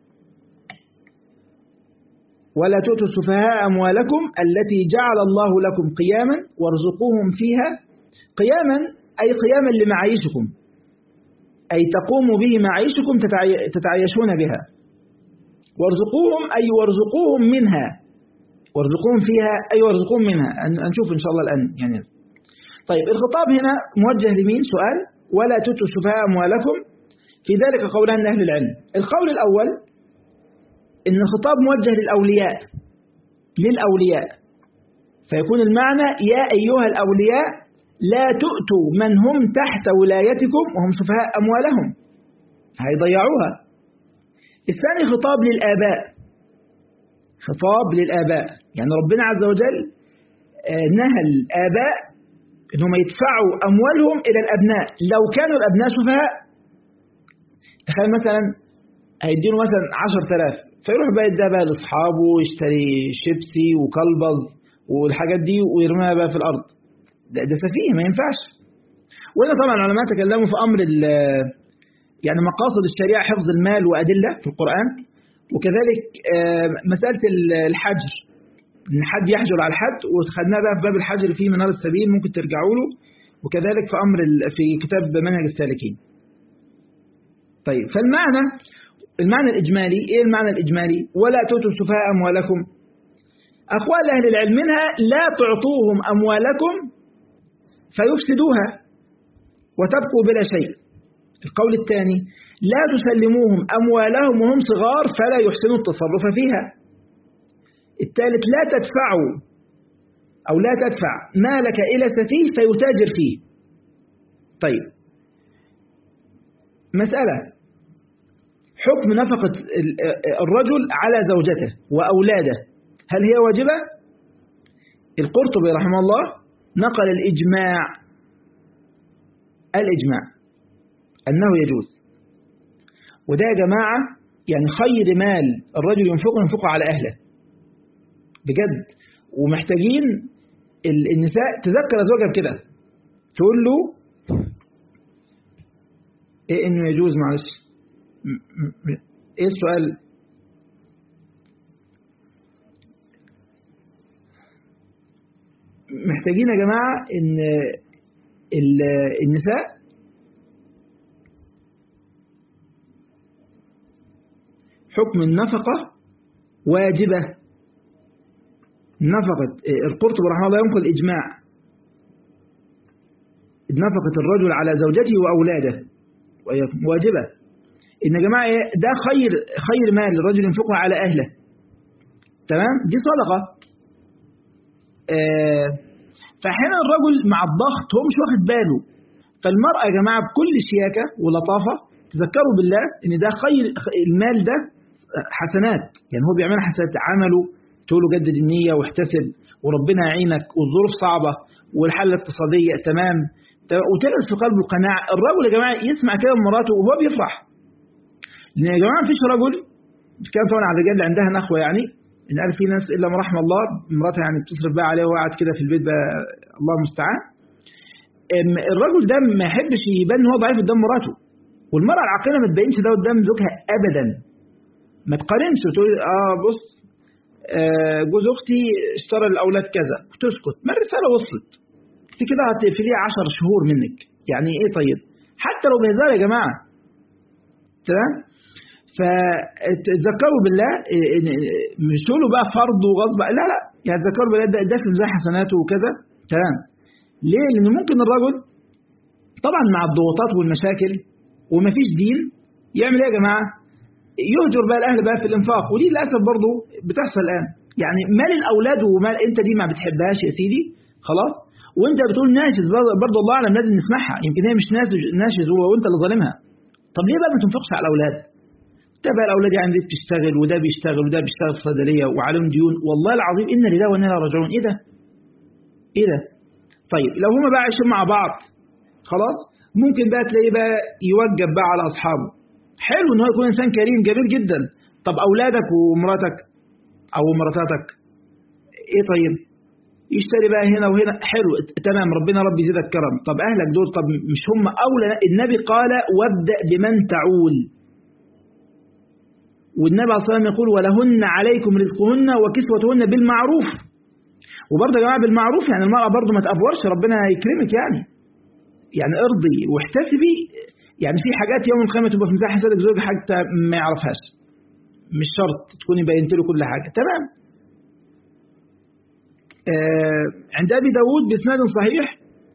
ولا تؤتوا السفهاء أموالكم التي جعل الله لكم قياما وارزقوهم فيها قياما أي قياما لمعايشكم أي تقوم به معيشكم تتعايشون بها وارزقوهم أي وارزقوهم منها وارزقوهم فيها أي وارزقوهم منها نشوف إن شاء الله الآن يعني طيب الخطاب هنا موجه لمين سؤال ولا تؤتوا السفهاء أموالكم في ذلك قولان أهل العلم القول الأول إن الخطاب موجه للأولياء للأولياء فيكون المعنى يا أيها الأولياء لا تؤتوا من هم تحت ولايتكم وهم سفهاء أموالهم هيضيعوها الثاني خطاب للآباء خطاب للآباء يعني ربنا عز وجل نهى الآباء أنهم يدفعوا أموالهم إلى الأبناء لو كانوا الأبناء سفهاء تخيل مثلا هيدينه مثلا 10000 فيروح بقى يديها بقى لاصحابه ويشتري شيبسي وكلبز والحاجات دي ويرميها بقى في الارض ده, ده سفيه ما ينفعش وهنا طبعا العلماء تكلموا في امر يعني مقاصد الشريعه حفظ المال وادله في القران وكذلك مساله الحجر ان حد يحجر على الحد وخدناها بقى في باب الحجر في منار السبيل ممكن ترجعوا له وكذلك في امر في كتاب منهج السالكين طيب فالمعنى المعنى الإجمالي إيه المعنى الإجمالي ولا تؤتوا السفهاء أموالكم أقوال أهل العلم منها لا تعطوهم أموالكم فيفسدوها وتبقوا بلا شيء القول الثاني لا تسلموهم أموالهم وهم صغار فلا يحسنوا التصرف فيها الثالث لا تدفعوا أو لا تدفع مالك إلى سفيه فيتاجر فيه طيب مسألة حكم نفقة الرجل على زوجته وأولاده هل هي واجبة؟ القرطبي رحمه الله نقل الإجماع الإجماع أنه يجوز وده يا جماعة يعني خير مال الرجل ينفقه ينفقه على أهله بجد ومحتاجين النساء تذكر زوجها بكده تقول له ايه انه يجوز معلش ايه السؤال محتاجين يا جماعة ان النساء حكم النفقة واجبة نفقة القرطبي رحمه الله ينقل إجماع نفقة الرجل على زوجته وأولاده واجبة إن يا جماعة ده خير خير مال الرجل ينفقه على أهله تمام دي صدقة آه فأحيانا الرجل مع الضغط هو مش واخد باله فالمرأة يا جماعة بكل شياكة ولطافة تذكروا بالله إن ده خير المال ده حسنات يعني هو بيعمل حسنات عمله تقول له جدد النية واحتسب وربنا يعينك والظروف صعبة والحالة الاقتصادية تمام وتلبس في قلبه القناعة الرجل يا جماعة يسمع كده من مراته وهو بيفرح لأن يا جماعة مفيش رجل كان طبعا على الرجال اللي عندها نخوة يعني إن قال في ناس إلا ما رحم الله مراتها يعني بتصرف بقى عليه وقعد كده في البيت بقى الله المستعان الرجل ده ما يحبش يبان ان هو ضعيف قدام مراته والمرأة العاقلة ما تبينش ده قدام زوجها أبدا ما تقارنش وتقول اه بص آه جوز اختي اشترى الاولاد كذا تسكت ما الرساله وصلت في كده هتقفليها 10 شهور منك يعني ايه طيب حتى لو بهزار يا جماعه تمام فتذكروا بالله مش تقولوا بقى فرض وغصب لا لا يعني تذكروا بالله ده, ده في ميزان حسناته وكذا تمام ليه لان ممكن الرجل طبعا مع الضغوطات والمشاكل ومفيش دين يعمل ايه يا جماعه يهجر بقى الاهل بقى في الانفاق ودي للاسف برضه بتحصل الان يعني مال الاولاد ومال انت دي ما بتحبهاش يا سيدي خلاص وانت بتقول ناشز برضه الله اعلم لازم نسمعها يمكن هي مش ناشز وانت اللي ظالمها طب ليه بقى ما تنفقش على الاولاد ده بقى الاولاد يعني دي بتشتغل وده بيشتغل وده بيشتغل في صيدليه وعليهم ديون والله العظيم ان لله وانا راجعون ايه ده ايه ده طيب لو هما بقى عايشين مع بعض خلاص ممكن بقى تلاقيه بقى يوجب بقى على اصحابه حلو ان هو يكون انسان كريم جميل جدا طب اولادك ومراتك او مراتاتك ايه طيب يشتري بقى هنا وهنا حلو تمام ربنا ربي يزيدك كرم طب اهلك دول طب مش هم اولى النبي قال وابدا بمن تعول والنبي عليه الصلاه والسلام يقول ولهن عليكم رزقهن وكسوتهن بالمعروف وبرضه يا جماعه بالمعروف يعني المراه برضه ما تافورش ربنا يكرمك يعني يعني ارضي واحتسبي يعني في حاجات يوم القيامه تبقى في مساحه حسابك زوجك حتى ما يعرفهاش مش شرط تكوني بينت له كل حاجه تمام آه عند ابي داود باسناد صحيح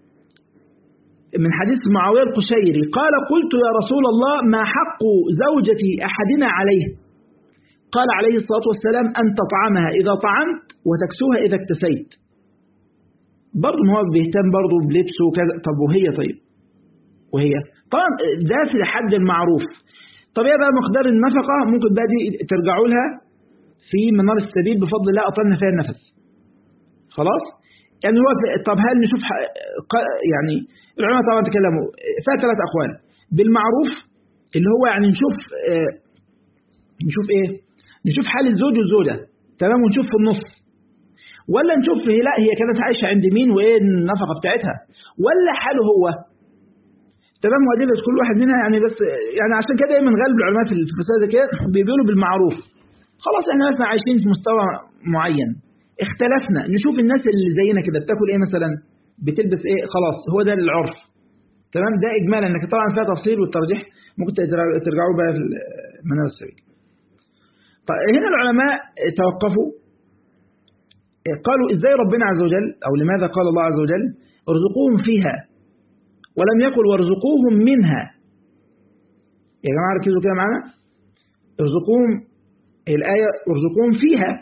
من حديث معاويه القشيري قال قلت يا رسول الله ما حق زوجة احدنا عليه قال عليه الصلاه والسلام ان تطعمها اذا طعمت وتكسوها اذا اكتسيت برضه هو بيهتم برضه بلبسه وكذا طب وهي طيب وهي طبعا ده في حد المعروف طب ايه بقى مقدار النفقة ممكن بقى دي ترجعوا لها في منار السبيل بفضل الله أطلنا فيها النفس خلاص يعني هو طب هل نشوف يعني العلماء طبعا تكلموا فيها ثلاث أقوال بالمعروف اللي هو يعني نشوف اه نشوف ايه نشوف حال الزوج والزوجة تمام ونشوف في النص ولا نشوف هي لا هي كانت عايشة عند مين وايه النفقة بتاعتها ولا حاله هو تمام وادله كل واحد منها يعني بس يعني عشان كده دايما غالب العلماء في المسائل كده بيقولوا بالمعروف خلاص احنا مثلا عايشين في مستوى معين اختلفنا نشوف الناس اللي زينا كده بتاكل ايه مثلا بتلبس ايه خلاص هو ده العرف تمام ده اجمالا انك طبعا فيها تفصيل والترجيح ممكن ترجعوا بقى في منار السبيل طيب هنا العلماء توقفوا قالوا ازاي ربنا عز وجل او لماذا قال الله عز وجل ارزقوهم فيها ولم يقل وارزقوهم منها يا جماعة ركزوا كده معانا ارزقوهم الآية ارزقوهم فيها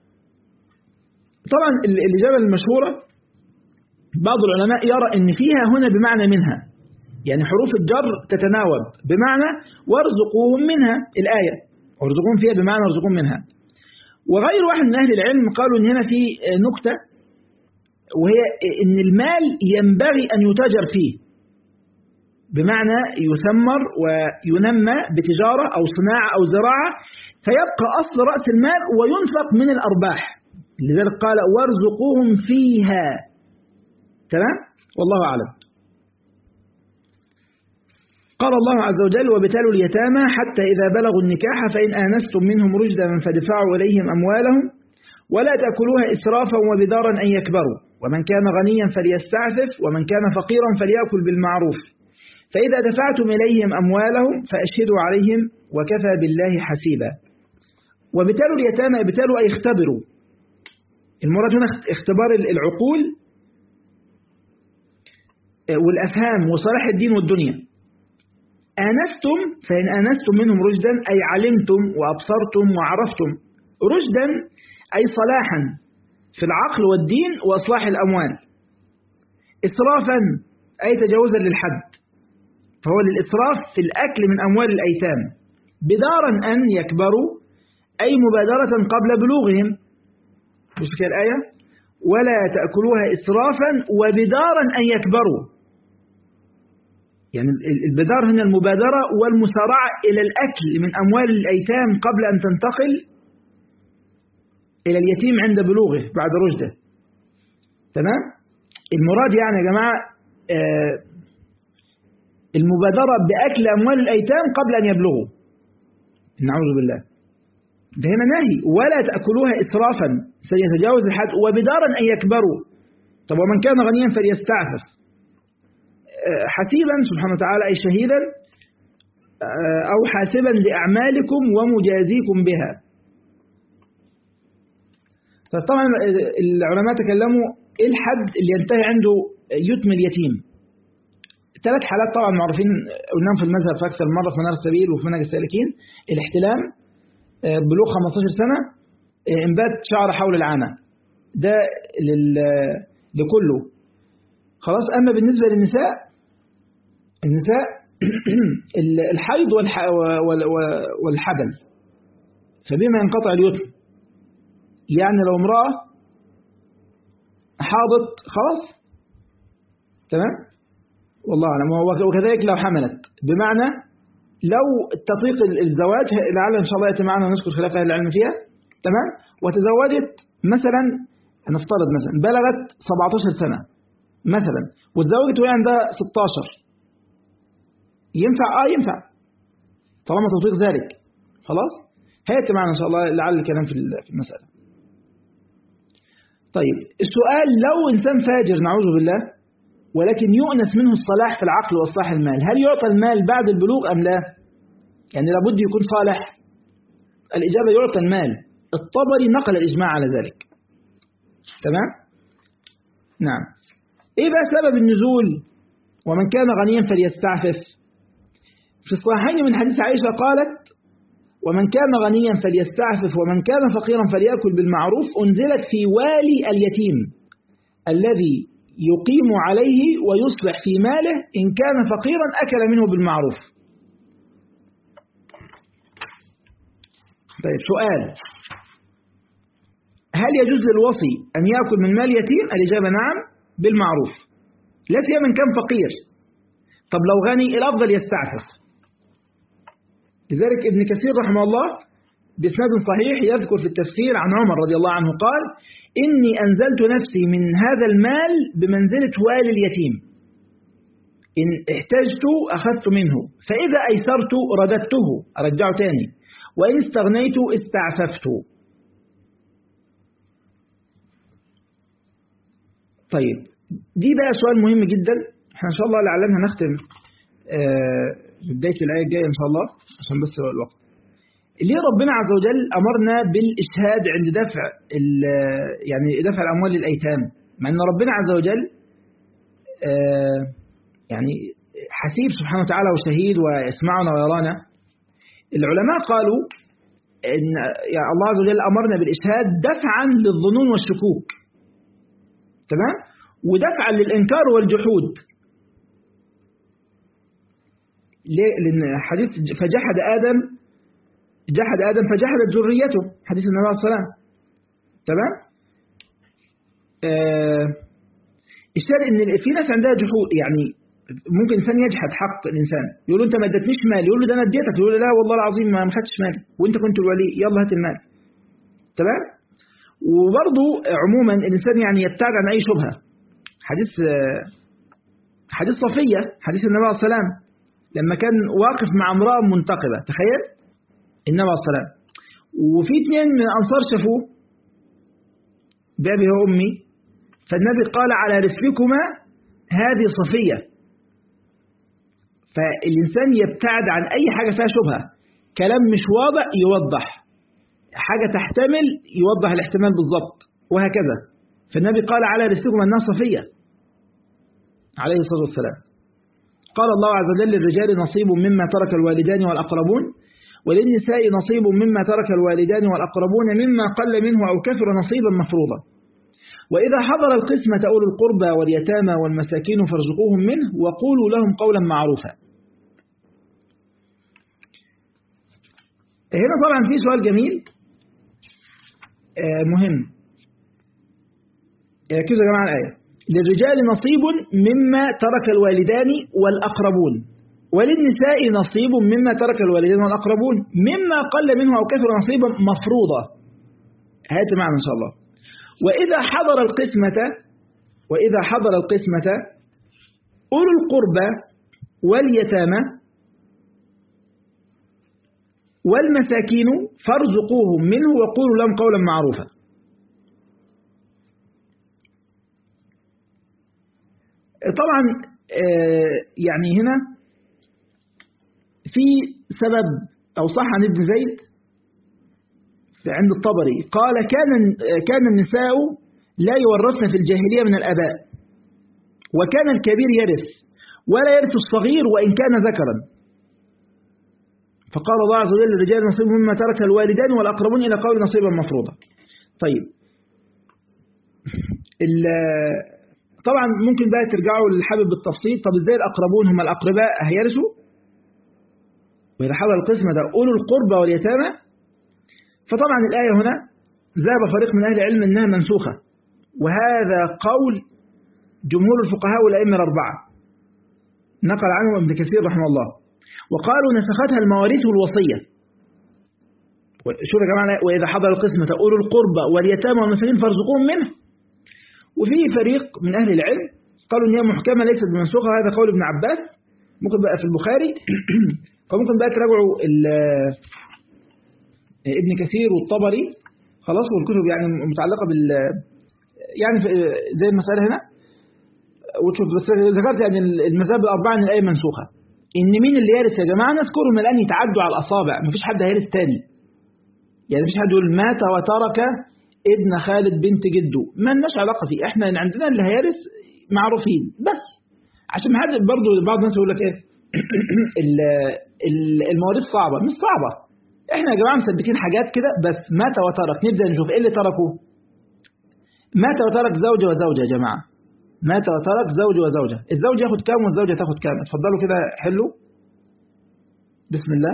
طبعا الإجابة المشهورة بعض العلماء يرى أن فيها هنا بمعنى منها يعني حروف الجر تتناوب بمعنى وارزقوهم منها الآية وارزقوهم فيها بمعنى وارزقوهم منها وغير واحد من أهل العلم قالوا أن هنا في نكتة وهي أن المال ينبغي أن يتاجر فيه بمعنى يثمر وينمى بتجارة أو صناعة أو زراعة فيبقى أصل رأس المال وينفق من الأرباح لذلك قال وارزقوهم فيها تمام والله أعلم قال الله عز وجل وابتلوا اليتامى حتى إذا بلغوا النكاح فإن آنستم منهم رشدا فادفعوا إليهم أموالهم ولا تأكلوها إسرافا وبدارا أن يكبروا ومن كان غنيا فليستعفف ومن كان فقيرا فليأكل بالمعروف فإذا دفعتم إليهم أموالهم فأشهدوا عليهم وكفى بالله حسيبا وابتلوا اليتامى ابتلوا أي اختبروا المراد هنا اختبار العقول والأفهام وصلاح الدين والدنيا آنستم فإن آنستم منهم رشدا أي علمتم وأبصرتم وعرفتم رشدا أي صلاحا في العقل والدين وإصلاح الأموال إسرافا أي تجاوزا للحد فهو للإسراف في الأكل من أموال الأيتام بدارا أن يكبروا أي مبادرة قبل بلوغهم بص كده الآية ولا تأكلوها إسرافا وبدارا أن يكبروا يعني البدار هنا المبادرة والمسارعة إلى الأكل من أموال الأيتام قبل أن تنتقل إلى اليتيم عند بلوغه بعد رشده تمام المراد يعني يا جماعة آه المبادرة بأكل أموال الأيتام قبل أن يبلغوا نعوذ بالله ده هنا نهي ولا تأكلوها إسرافا سيتجاوز الحد وبدارا أن يكبروا طب ومن كان غنيا فليستعفف حسيبا سبحانه وتعالى أي شهيدا أو حاسبا لأعمالكم ومجازيكم بها طبعا العلماء تكلموا إيه الحد اللي ينتهي عنده يتم اليتيم ثلاث حالات طبعا معروفين قلناهم في المذهب في أكثر مرة في منار السبيل وفي منهج السالكين الاحتلام بلوغ 15 سنة انبات شعر حول العانة ده لكله خلاص أما بالنسبة للنساء النساء الحيض والحبل فبما ينقطع اليتم يعني لو امرأة حاضت خلاص تمام والله أعلم وكذلك لو حملت بمعنى لو تطيق الزواج لعل إن شاء الله يأتي معنا ونذكر خلاف أهل العلم فيها تمام وتزوجت مثلا نفترض مثلا بلغت 17 سنة مثلا وتزوجت وهي عندها 16 ينفع اه ينفع طالما تطيق ذلك خلاص هيأتي معنا إن شاء الله لعل الكلام في المسألة طيب السؤال لو إنسان فاجر نعوذ بالله ولكن يؤنس منه الصلاح في العقل وإصلاح المال هل يعطى المال بعد البلوغ أم لا يعني لابد يكون صالح الإجابة يعطى المال الطبري نقل الإجماع على ذلك تمام نعم إيه بقى سبب النزول ومن كان غنيا فليستعفف في الصحيحين من حديث عائشة قالت ومن كان غنيا فليستعفف ومن كان فقيرا فليأكل بالمعروف أنزلت في والي اليتيم الذي يقيم عليه ويصلح في ماله إن كان فقيرا أكل منه بالمعروف طيب سؤال هل يجوز للوصي أن يأكل من مال يتيم الإجابة نعم بالمعروف لا سيما من كان فقير طب لو غني الأفضل يستعفف لذلك ابن كثير رحمه الله بإسناد صحيح يذكر في التفسير عن عمر رضي الله عنه قال إني أنزلت نفسي من هذا المال بمنزلة والي اليتيم إن احتجت أخذت منه فإذا أيسرت رددته أرجعه تاني وإن استغنيت استعففت طيب دي بقى سؤال مهم جدا احنا إن شاء الله لعلنا نختم في بداية الآية الجاية إن شاء الله عشان بس الوقت ليه ربنا عز وجل أمرنا بالإشهاد عند دفع يعني دفع الأموال للأيتام مع أن ربنا عز وجل يعني حسيب سبحانه وتعالى وشهيد ويسمعنا ويرانا العلماء قالوا إن يعني الله عز وجل أمرنا بالإشهاد دفعا للظنون والشكوك تمام ودفعا للإنكار والجحود ليه؟ لأن حديث فجحد آدم جحد آدم فجحدت ذريته حديث النبي عليه الصلاة تمام آه الشيء ان في ناس عندها جحود يعني ممكن انسان يجحد حق الانسان يقول له انت ما ادتنيش مال يقول له ده انا اديتك يقول له لا والله العظيم ما خدتش مالي وانت كنت الولي يلا هات المال تمام وبرضه عموما الانسان يعني يبتعد عن اي شبهه حديث آه حديث صفيه حديث النبي عليه الصلاه لما كان واقف مع امراه منتقبه تخيل النبي عليه الصلاه وفي اثنين من الانصار شافوه بابي وامي فالنبي قال على رسلكما هذه صفية فالإنسان يبتعد عن أي حاجة فيها شبهة كلام مش واضح يوضح حاجة تحتمل يوضح الاحتمال بالضبط وهكذا فالنبي قال على رسلكم أنها صفية عليه الصلاة والسلام قال الله عز وجل للرجال نصيب مما ترك الوالدان والأقربون وللنساء نصيب مما ترك الوالدان والأقربون مما قل منه أو كثر نصيبا مفروضا وإذا حضر القسمة أولو القربى واليتامى والمساكين فارزقوهم منه وقولوا لهم قولا معروفا هنا طبعا في سؤال جميل مهم ركزوا يا جماعة الآية للرجال نصيب مما ترك الوالدان والأقربون وللنساء نصيب مما ترك الوالدان والأقربون مما قل منه أو كثر نصيبا مفروضا هات معنا إن شاء الله وإذا حضر القسمة وإذا حضر القسمة أولو القربى واليتامى والمساكين فارزقوهم منه وقولوا لهم قولا معروفا طبعا يعني هنا في سبب أو صح عن ابن زيد عند الطبري قال كان كان النساء لا يورثن في الجاهلية من الآباء وكان الكبير يرث ولا يرث الصغير وإن كان ذكرا فقال الله عز وجل للرجال نصيب مما ترك الوالدان والأقربون إلى قول نصيبا مفروضا طيب طبعا ممكن بقى ترجعوا للحابب بالتفصيل طب ازاي الأقربون هم الأقرباء هيرثوا وإذا حضر القسمة ده أولو القربى واليتامى فطبعا الآية هنا ذهب فريق من أهل العلم أنها منسوخة وهذا قول جمهور الفقهاء والأئمة الأربعة نقل عنه ابن كثير رحمه الله وقالوا نسختها المواريث والوصية شوف يا جماعة وإذا حضر القسمة أولو القربى واليتامى والمساكين فارزقوهم منه وفي فريق من أهل العلم قالوا إن هي محكمة ليست بمنسوخة هذا قول ابن عباس ممكن بقى في البخاري فممكن بقى تراجعوا ابن كثير والطبري خلاص والكتب يعني متعلقة بال يعني زي المسألة هنا وتشوف بس ذكرت يعني المذاهب الأربعة إن الآية منسوخة إن مين اللي يرث يا جماعة نذكرهم الآن يتعدوا على الأصابع مفيش حد هيرث تاني يعني مفيش حد يقول مات وترك ابن خالد بنت جده ما لناش علاقة فيه احنا عندنا اللي هيرث معروفين بس عشان ما حد برضه بعض الناس يقول لك ايه المواريث صعبة مش صعبة احنا يا جماعة مثبتين حاجات كده بس مات وترك نبدأ نشوف ايه اللي تركه مات وترك زوجة وزوجة يا جماعة مات وترك زوج وزوجة الزوج ياخد كام والزوجة تاخد كام اتفضلوا كده حلو بسم الله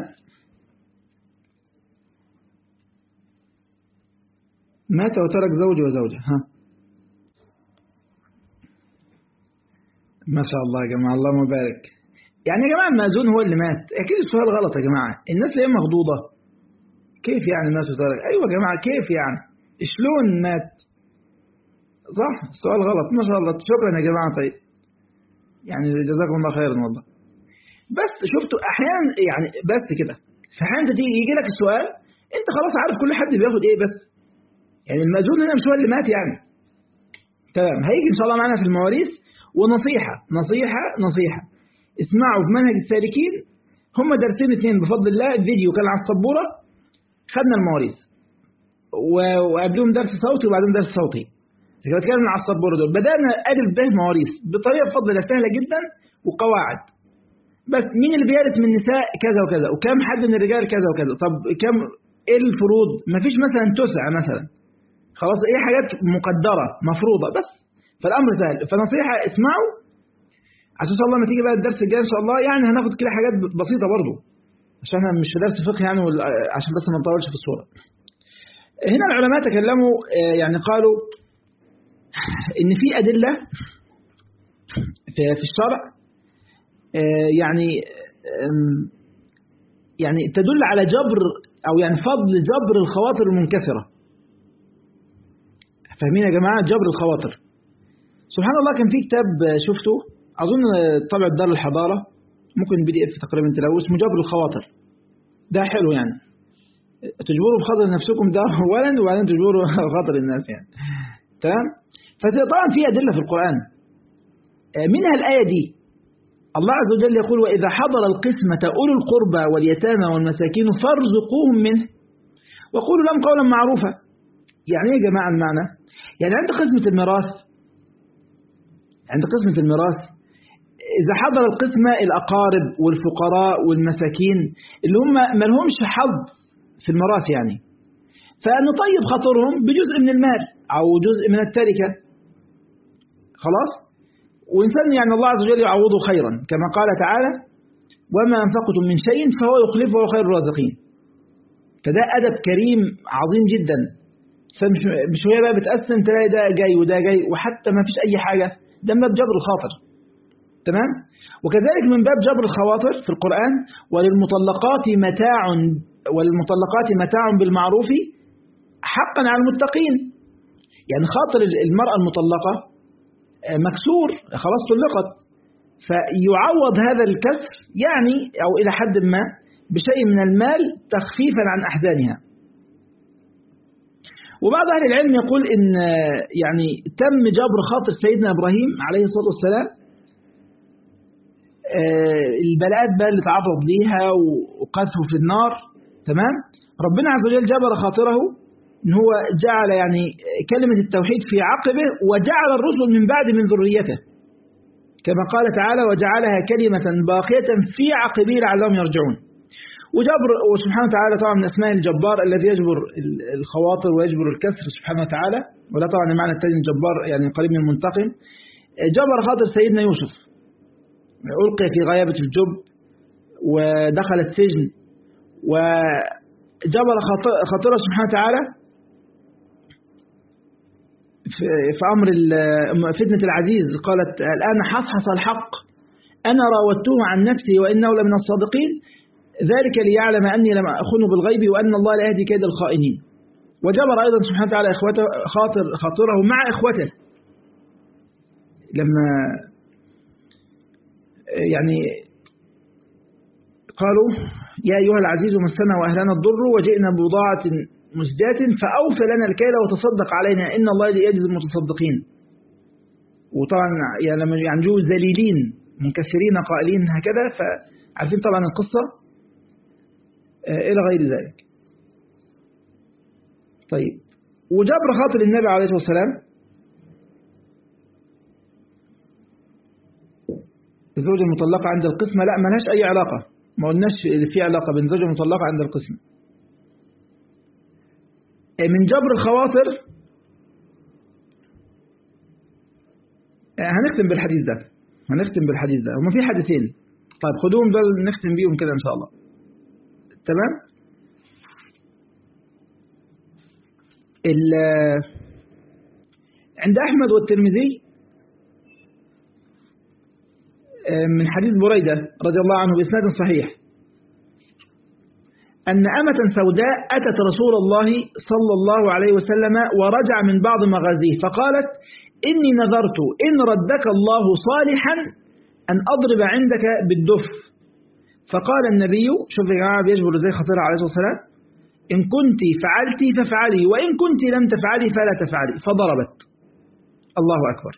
مات وترك زوج وزوجة ها ما شاء الله يا جماعة اللهم بارك يعني يا جماعة المأذون هو اللي مات أكيد السؤال غلط يا جماعة الناس اللي هي مخضوضة كيف يعني مات وترك أيوة يا جماعة كيف يعني شلون مات صح السؤال غلط ما شاء الله شكرا يا جماعة طيب يعني جزاكم الله خيرا والله بس شفتوا أحيانا يعني بس كده في أحيانا تيجي يجي لك السؤال أنت خلاص عارف كل حد بياخد إيه بس يعني المأذون هنا مش هو اللي مات يعني تمام هيجي إن شاء الله معنا في المواريث ونصيحة نصيحة نصيحة اسمعوا في منهج السالكين هم درسين اثنين بفضل الله الفيديو كان على السبورة خدنا المواريث وقبلهم درس صوتي وبعدين درس صوتي كنت بتكلم على السبورة دول بدأنا ألف به مواريث بطريقة بفضل الله سهلة جدا وقواعد بس مين اللي بيرث من النساء كذا وكذا وكم حد من الرجال كذا وكذا طب كم ايه الفروض مفيش مثلا تسع مثلا خلاص ايه حاجات مقدرة مفروضة بس فالأمر سهل فنصيحة اسمعوا عشان ان شاء الله لما تيجي بقى الدرس الجاي ان شاء الله يعني هناخد كده حاجات بسيطة برضو عشان احنا مش في درس فقه يعني عشان بس ما نطولش في الصورة هنا العلماء تكلموا يعني قالوا ان في أدلة في الشرع يعني يعني تدل على جبر أو يعني فضل جبر الخواطر المنكسرة فاهمين يا جماعة جبر الخواطر سبحان الله كان في كتاب شفته أظن طبع دار الحضارة ممكن بي دي اف تقريبا تلاقوه اسمه جبر الخواطر ده حلو يعني تجبروا بخاطر نفسكم ده أولا وبعدين تجبروا خاطر الناس يعني تمام فطبعا في أدلة في القرآن منها الآية دي الله عز وجل يقول وإذا حضر القسمة أولو القربى واليتامى والمساكين فارزقوهم منه وقولوا لهم قولا معروفا يعني ايه يا جماعة المعنى يعني عند قسمة الميراث عند قسمة الميراث إذا حضر القسمة الأقارب والفقراء والمساكين اللي هم ما لهمش حظ في الميراث يعني فنطيب خاطرهم بجزء من المال أو جزء من التركة خلاص وإنسان يعني الله عز وجل يعوضه خيرا كما قال تعالى وما أنفقتم من شيء فهو يخلفه وهو خير الرازقين فده أدب كريم عظيم جدا مش هي بقى بتقسم تلاقي ده جاي وده جاي وحتى ما فيش أي حاجة ده من باب جبر الخاطر تمام وكذلك من باب جبر الخواطر في القرآن وللمطلقات متاع وللمطلقات متاع بالمعروف حقا على المتقين يعني خاطر المرأة المطلقة مكسور خلاص طلقت فيعوض هذا الكسر يعني أو إلى حد ما بشيء من المال تخفيفا عن أحزانها وبعض أهل العلم يقول إن يعني تم جبر خاطر سيدنا إبراهيم عليه الصلاة والسلام البلاءات بقى اللي تعرض ليها وقذفه في النار تمام ربنا عز وجل جبر خاطره إن هو جعل يعني كلمة التوحيد في عقبه وجعل الرسل من بعد من ذريته كما قال تعالى وجعلها كلمة باقية في عقبه لعلهم يرجعون وجبر وسبحانه وتعالى طبعا من أسماء الجبار الذي يجبر الخواطر ويجبر الكسر سبحانه وتعالى ولا طبعا المعنى الثاني الجبار يعني قريب من المنتقم جبر خاطر سيدنا يوسف ألقي في غيابة الجب ودخل السجن وجبر خاطره سبحانه وتعالى في أمر فتنة العزيز قالت الآن حصحص الحق أنا راودته عن نفسي وإنه لمن الصادقين ذلك ليعلم أني لم أخنه بالغيب وأن الله لا يهدي كيد الخائنين وجبر أيضا سبحانه وتعالى إخوته خاطر خاطره مع إخوته لما يعني قالوا يا أيها العزيز مسنا وأهلنا الضر وجئنا ببضاعة مزدات فأوفى لنا الكيل وتصدق علينا إن الله يجزي المتصدقين وطبعا يعني لما يعني جو ذليلين منكسرين قائلين هكذا فعارفين طبعا القصة إلى غير ذلك طيب وجبر خاطر النبي عليه الصلاة والسلام الزوجة المطلقة عند القسمة لا ملهاش أي علاقة ما قلناش في علاقة بين زوجة مطلقة عند القسمة من جبر الخواطر هنختم بالحديث ده هنختم بالحديث ده هما في حديثين طيب خدوهم دول نختم بيهم كده إن شاء الله تمام عند أحمد والترمذي من حديث بريدة رضي الله عنه بإسناد صحيح أن أمة سوداء أتت رسول الله صلى الله عليه وسلم ورجع من بعض مغازيه فقالت إني نذرت إن ردك الله صالحا أن أضرب عندك بالدف فقال النبي شوف يا جماعة بيجبر زي خطيرة عليه الصلاة والسلام إن كنت فعلت فافعلي وإن كنت لم تفعلي فلا تفعلي فضربت الله أكبر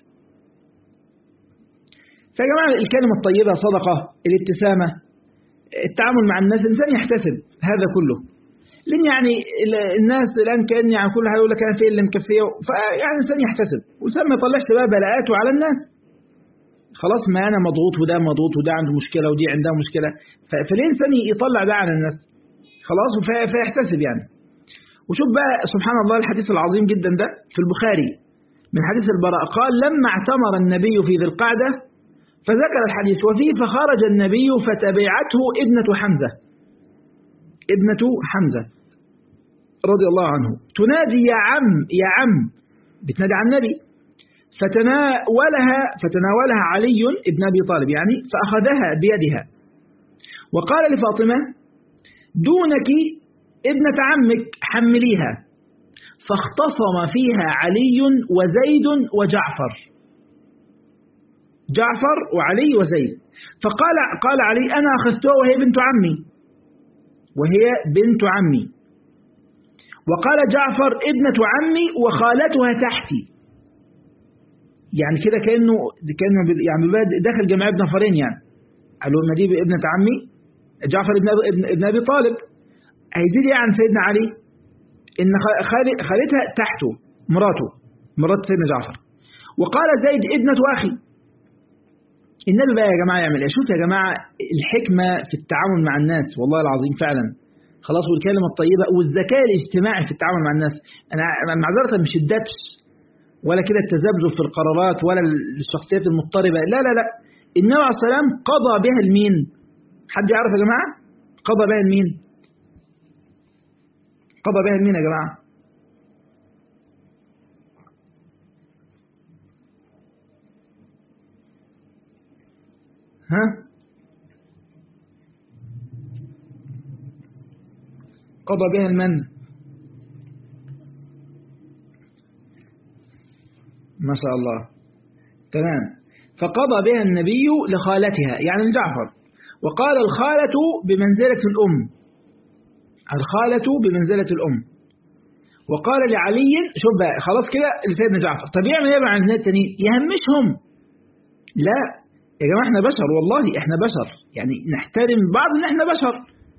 فيا جماعة الكلمة الطيبة صدقة الابتسامة التعامل مع الناس الإنسان يحتسب هذا كله لأن يعني الناس الآن كأن يعني كل حاجة يقول لك أنا في اللي مكفيه فيعني الإنسان يحتسب والإنسان ما يطلعش بقى بلاءاته على الناس خلاص ما أنا مضغوط وده مضغوط وده عنده مشكلة ودي عندها مشكلة فليه الإنسان يطلع ده على الناس خلاص فيحتسب يعني وشوف بقى سبحان الله الحديث العظيم جدا ده في البخاري من حديث البراء قال لما اعتمر النبي في ذي القعدة فذكر الحديث وفيه فخرج النبي فتبعته ابنة حمزة ابنة حمزة رضي الله عنه تنادي يا عم يا عم بتنادي عن النبي فتناولها فتناولها علي ابن أبي طالب يعني فأخذها بيدها وقال لفاطمة دونك ابنة عمك حمليها فاختصم فيها علي وزيد وجعفر جعفر وعلي وزيد فقال قال علي أنا أخذتها وهي بنت عمي وهي بنت عمي وقال جعفر ابنة عمي وخالتها تحتي يعني كده كأنه كأنه يعني داخل جماعة ابن نفرين يعني قالوا ما دي ابنة عمي جعفر ابن ابن, ابن أبي طالب هيزيد يعني عن سيدنا علي إن خالتها تحته مراته مرات سيدنا جعفر وقال زيد ابنة أخي النبي بقى يا جماعة يعمل ايه شوف يا جماعة الحكمة في التعامل مع الناس والله العظيم فعلا خلاص والكلمة الطيبة والذكاء الاجتماعي في التعامل مع الناس أنا معذرة مش الدبس ولا كده التذبذب في القرارات ولا الشخصيات المضطربة لا لا لا النبي عليه السلام قضى بها المين حد يعرف يا جماعة قضى بها المين قضى بها المين يا جماعة ها قضى بها المن ما شاء الله تمام فقضى بها النبي لخالتها يعني لجعفر وقال الخالة بمنزلة الأم الخالة بمنزلة الأم وقال لعلي شوف بقى خلاص كده لسيدنا جعفر طب يعمل ايه مع الناس التانيين يهمشهم لا يا جماعة احنا بشر والله احنا بشر يعني نحترم بعض ان احنا بشر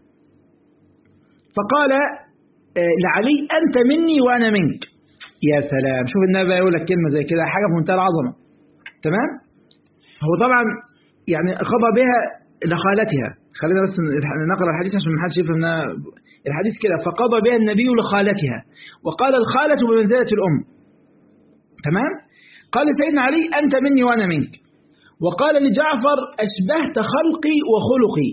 فقال لعلي أنت مني وأنا منك يا سلام شوف النبي يقول لك كلمة زي كده حاجة في منتهى العظمة تمام هو طبعا يعني خضى بها لخالتها خلينا بس نقرأ الحديث عشان ما حدش يفهم الحديث كده فقضى بها النبي لخالتها وقال الخالة بمنزلة الأم تمام قال سيدنا علي أنت مني وأنا منك وقال لجعفر أشبهت خلقي وخلقي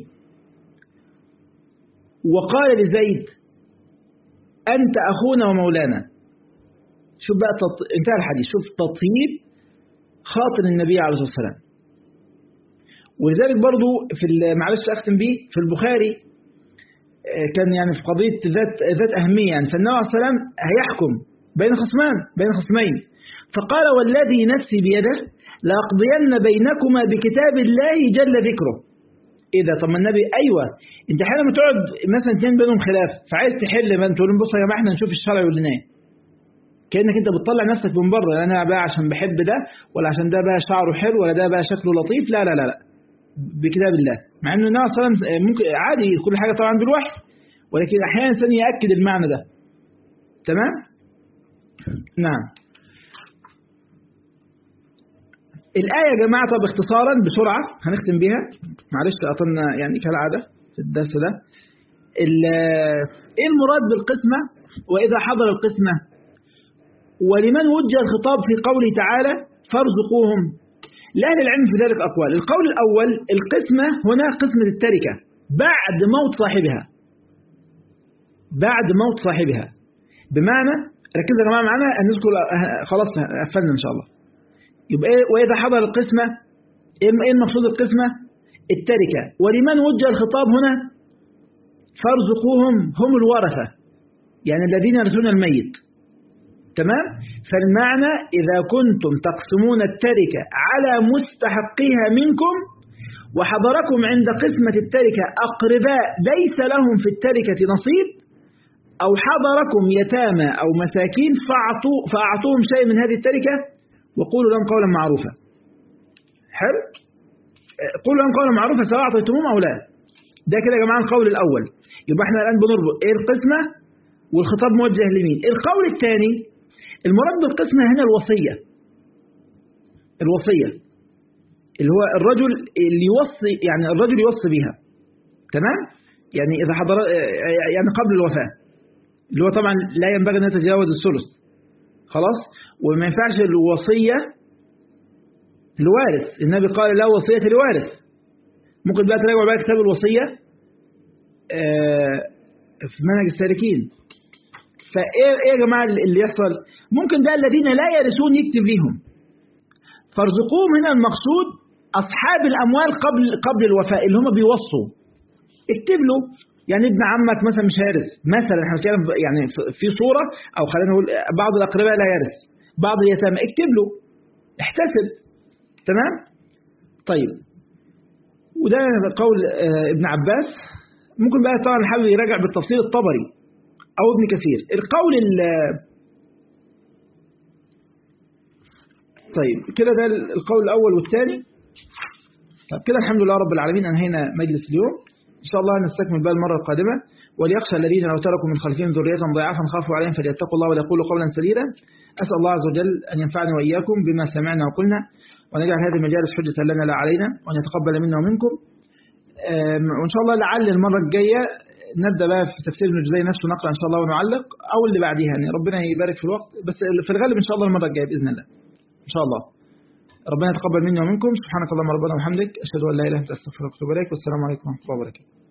وقال لزيد أنت أخونا ومولانا شوف بقى تط... انتهى الحديث شوف تطيب خاطر النبي عليه الصلاة والسلام ولذلك برضو في معلش أختم بيه في البخاري كان يعني في قضية ذات ذات أهمية يعني فالنبي عليه السلام هيحكم بين خصمان بين خصمين فقال والذي نفسي بيده لأقضين بينكما بكتاب الله جل ذكره ايه ده طب ما النبي ايوه انت احيانا لما تقعد مثلا اتنين بينهم خلاف فعايز تحل ما تقول لهم بصوا يا جماعه احنا نشوف الشرع يقول لنا ايه كانك انت بتطلع نفسك من بره انا بقى عشان بحب ده ولا عشان ده بقى شعره حلو ولا ده بقى شكله لطيف لا لا لا لا بكتاب الله مع انه النبي صلى الله عليه وسلم ممكن عادي كل حاجه طبعا بالوحي ولكن احيانا الانسان ياكد المعنى ده تمام نعم الآية يا جماعة طب اختصارا بسرعة هنختم بيها معلش أطلنا يعني كالعادة في الدرس ده ايه المراد بالقسمة وإذا حضر القسمة ولمن وجه الخطاب في قوله تعالى فارزقوهم لأهل العلم في ذلك أقوال القول الأول القسمة هنا قسمة التركة بعد موت صاحبها بعد موت صاحبها بمعنى ركزوا يا جماعة معانا أن نذكر خلاص قفلنا إن شاء الله يبقى إيه وإذا حضر القسمة إيه المقصود القسمة التركة ولمن وجه الخطاب هنا فارزقوهم هم الورثة يعني الذين يرثون الميت تمام فالمعنى إذا كنتم تقسمون التركة على مستحقها منكم وحضركم عند قسمة التركة أقرباء ليس لهم في التركة نصيب أو حضركم يتامى أو مساكين فأعطوا فأعطوهم شيء من هذه التركة وقولوا لهم قولا معروفا حلو قولوا لهم قولا معروفا سواء أعطيتموهم أو لا ده كده يا جماعة القول الأول يبقى احنا الآن بنربط ايه القسمة والخطاب موجه لمين القول الثاني المراد بالقسمة هنا الوصية الوصية اللي هو الرجل اللي يوصي يعني الرجل يوصي بها تمام يعني إذا حضر يعني قبل الوفاة اللي هو طبعا لا ينبغي أن يتجاوز الثلث خلاص وما ينفعش الوصية لوارث النبي قال لا وصية لوارث ممكن بقى تراجعوا بقى كتاب الوصية في منهج السالكين فايه ايه يا جماعه اللي يحصل ممكن بقى الذين لا يرثون يكتب ليهم فارزقوهم هنا المقصود اصحاب الاموال قبل قبل الوفاء اللي هم بيوصوا اكتب له يعني ابن عمك مثلا مش هيرث مثلا احنا بنتكلم يعني في صوره او خلينا نقول بعض الاقرباء لا يرث بعض اليتامى اكتب له احتسب تمام طيب وده قول ابن عباس ممكن بقى طبعا حابب يراجع بالتفصيل الطبري أو ابن كثير القول ال طيب كده ده القول الأول والثاني طيب كده الحمد لله رب العالمين أنهينا مجلس اليوم إن شاء الله نستكمل بقى المرة القادمة وليخشى الذين لو تركوا من خلفهم ذرية ضعافا خافوا عليهم فليتقوا الله وليقولوا قولا سديدا أسأل الله عز وجل أن ينفعني وإياكم بما سمعنا وقلنا ونجعل هذه المجالس حجة لنا لا علينا وأن يتقبل منا ومنكم وإن شاء الله لعل المرة الجاية نبدأ بقى في تفسير ابن جزي نفسه نقرأ إن شاء الله ونعلق أو اللي بعديها يعني ربنا يبارك في الوقت بس في الغالب إن شاء الله المرة الجاية بإذن الله إن شاء الله ربنا يتقبل مني ومنكم سبحانك اللهم ربنا وبحمدك أشهد أن لا إله إلا أنت أستغفرك وأتوب إليك والسلام عليكم ورحمة الله وبركاته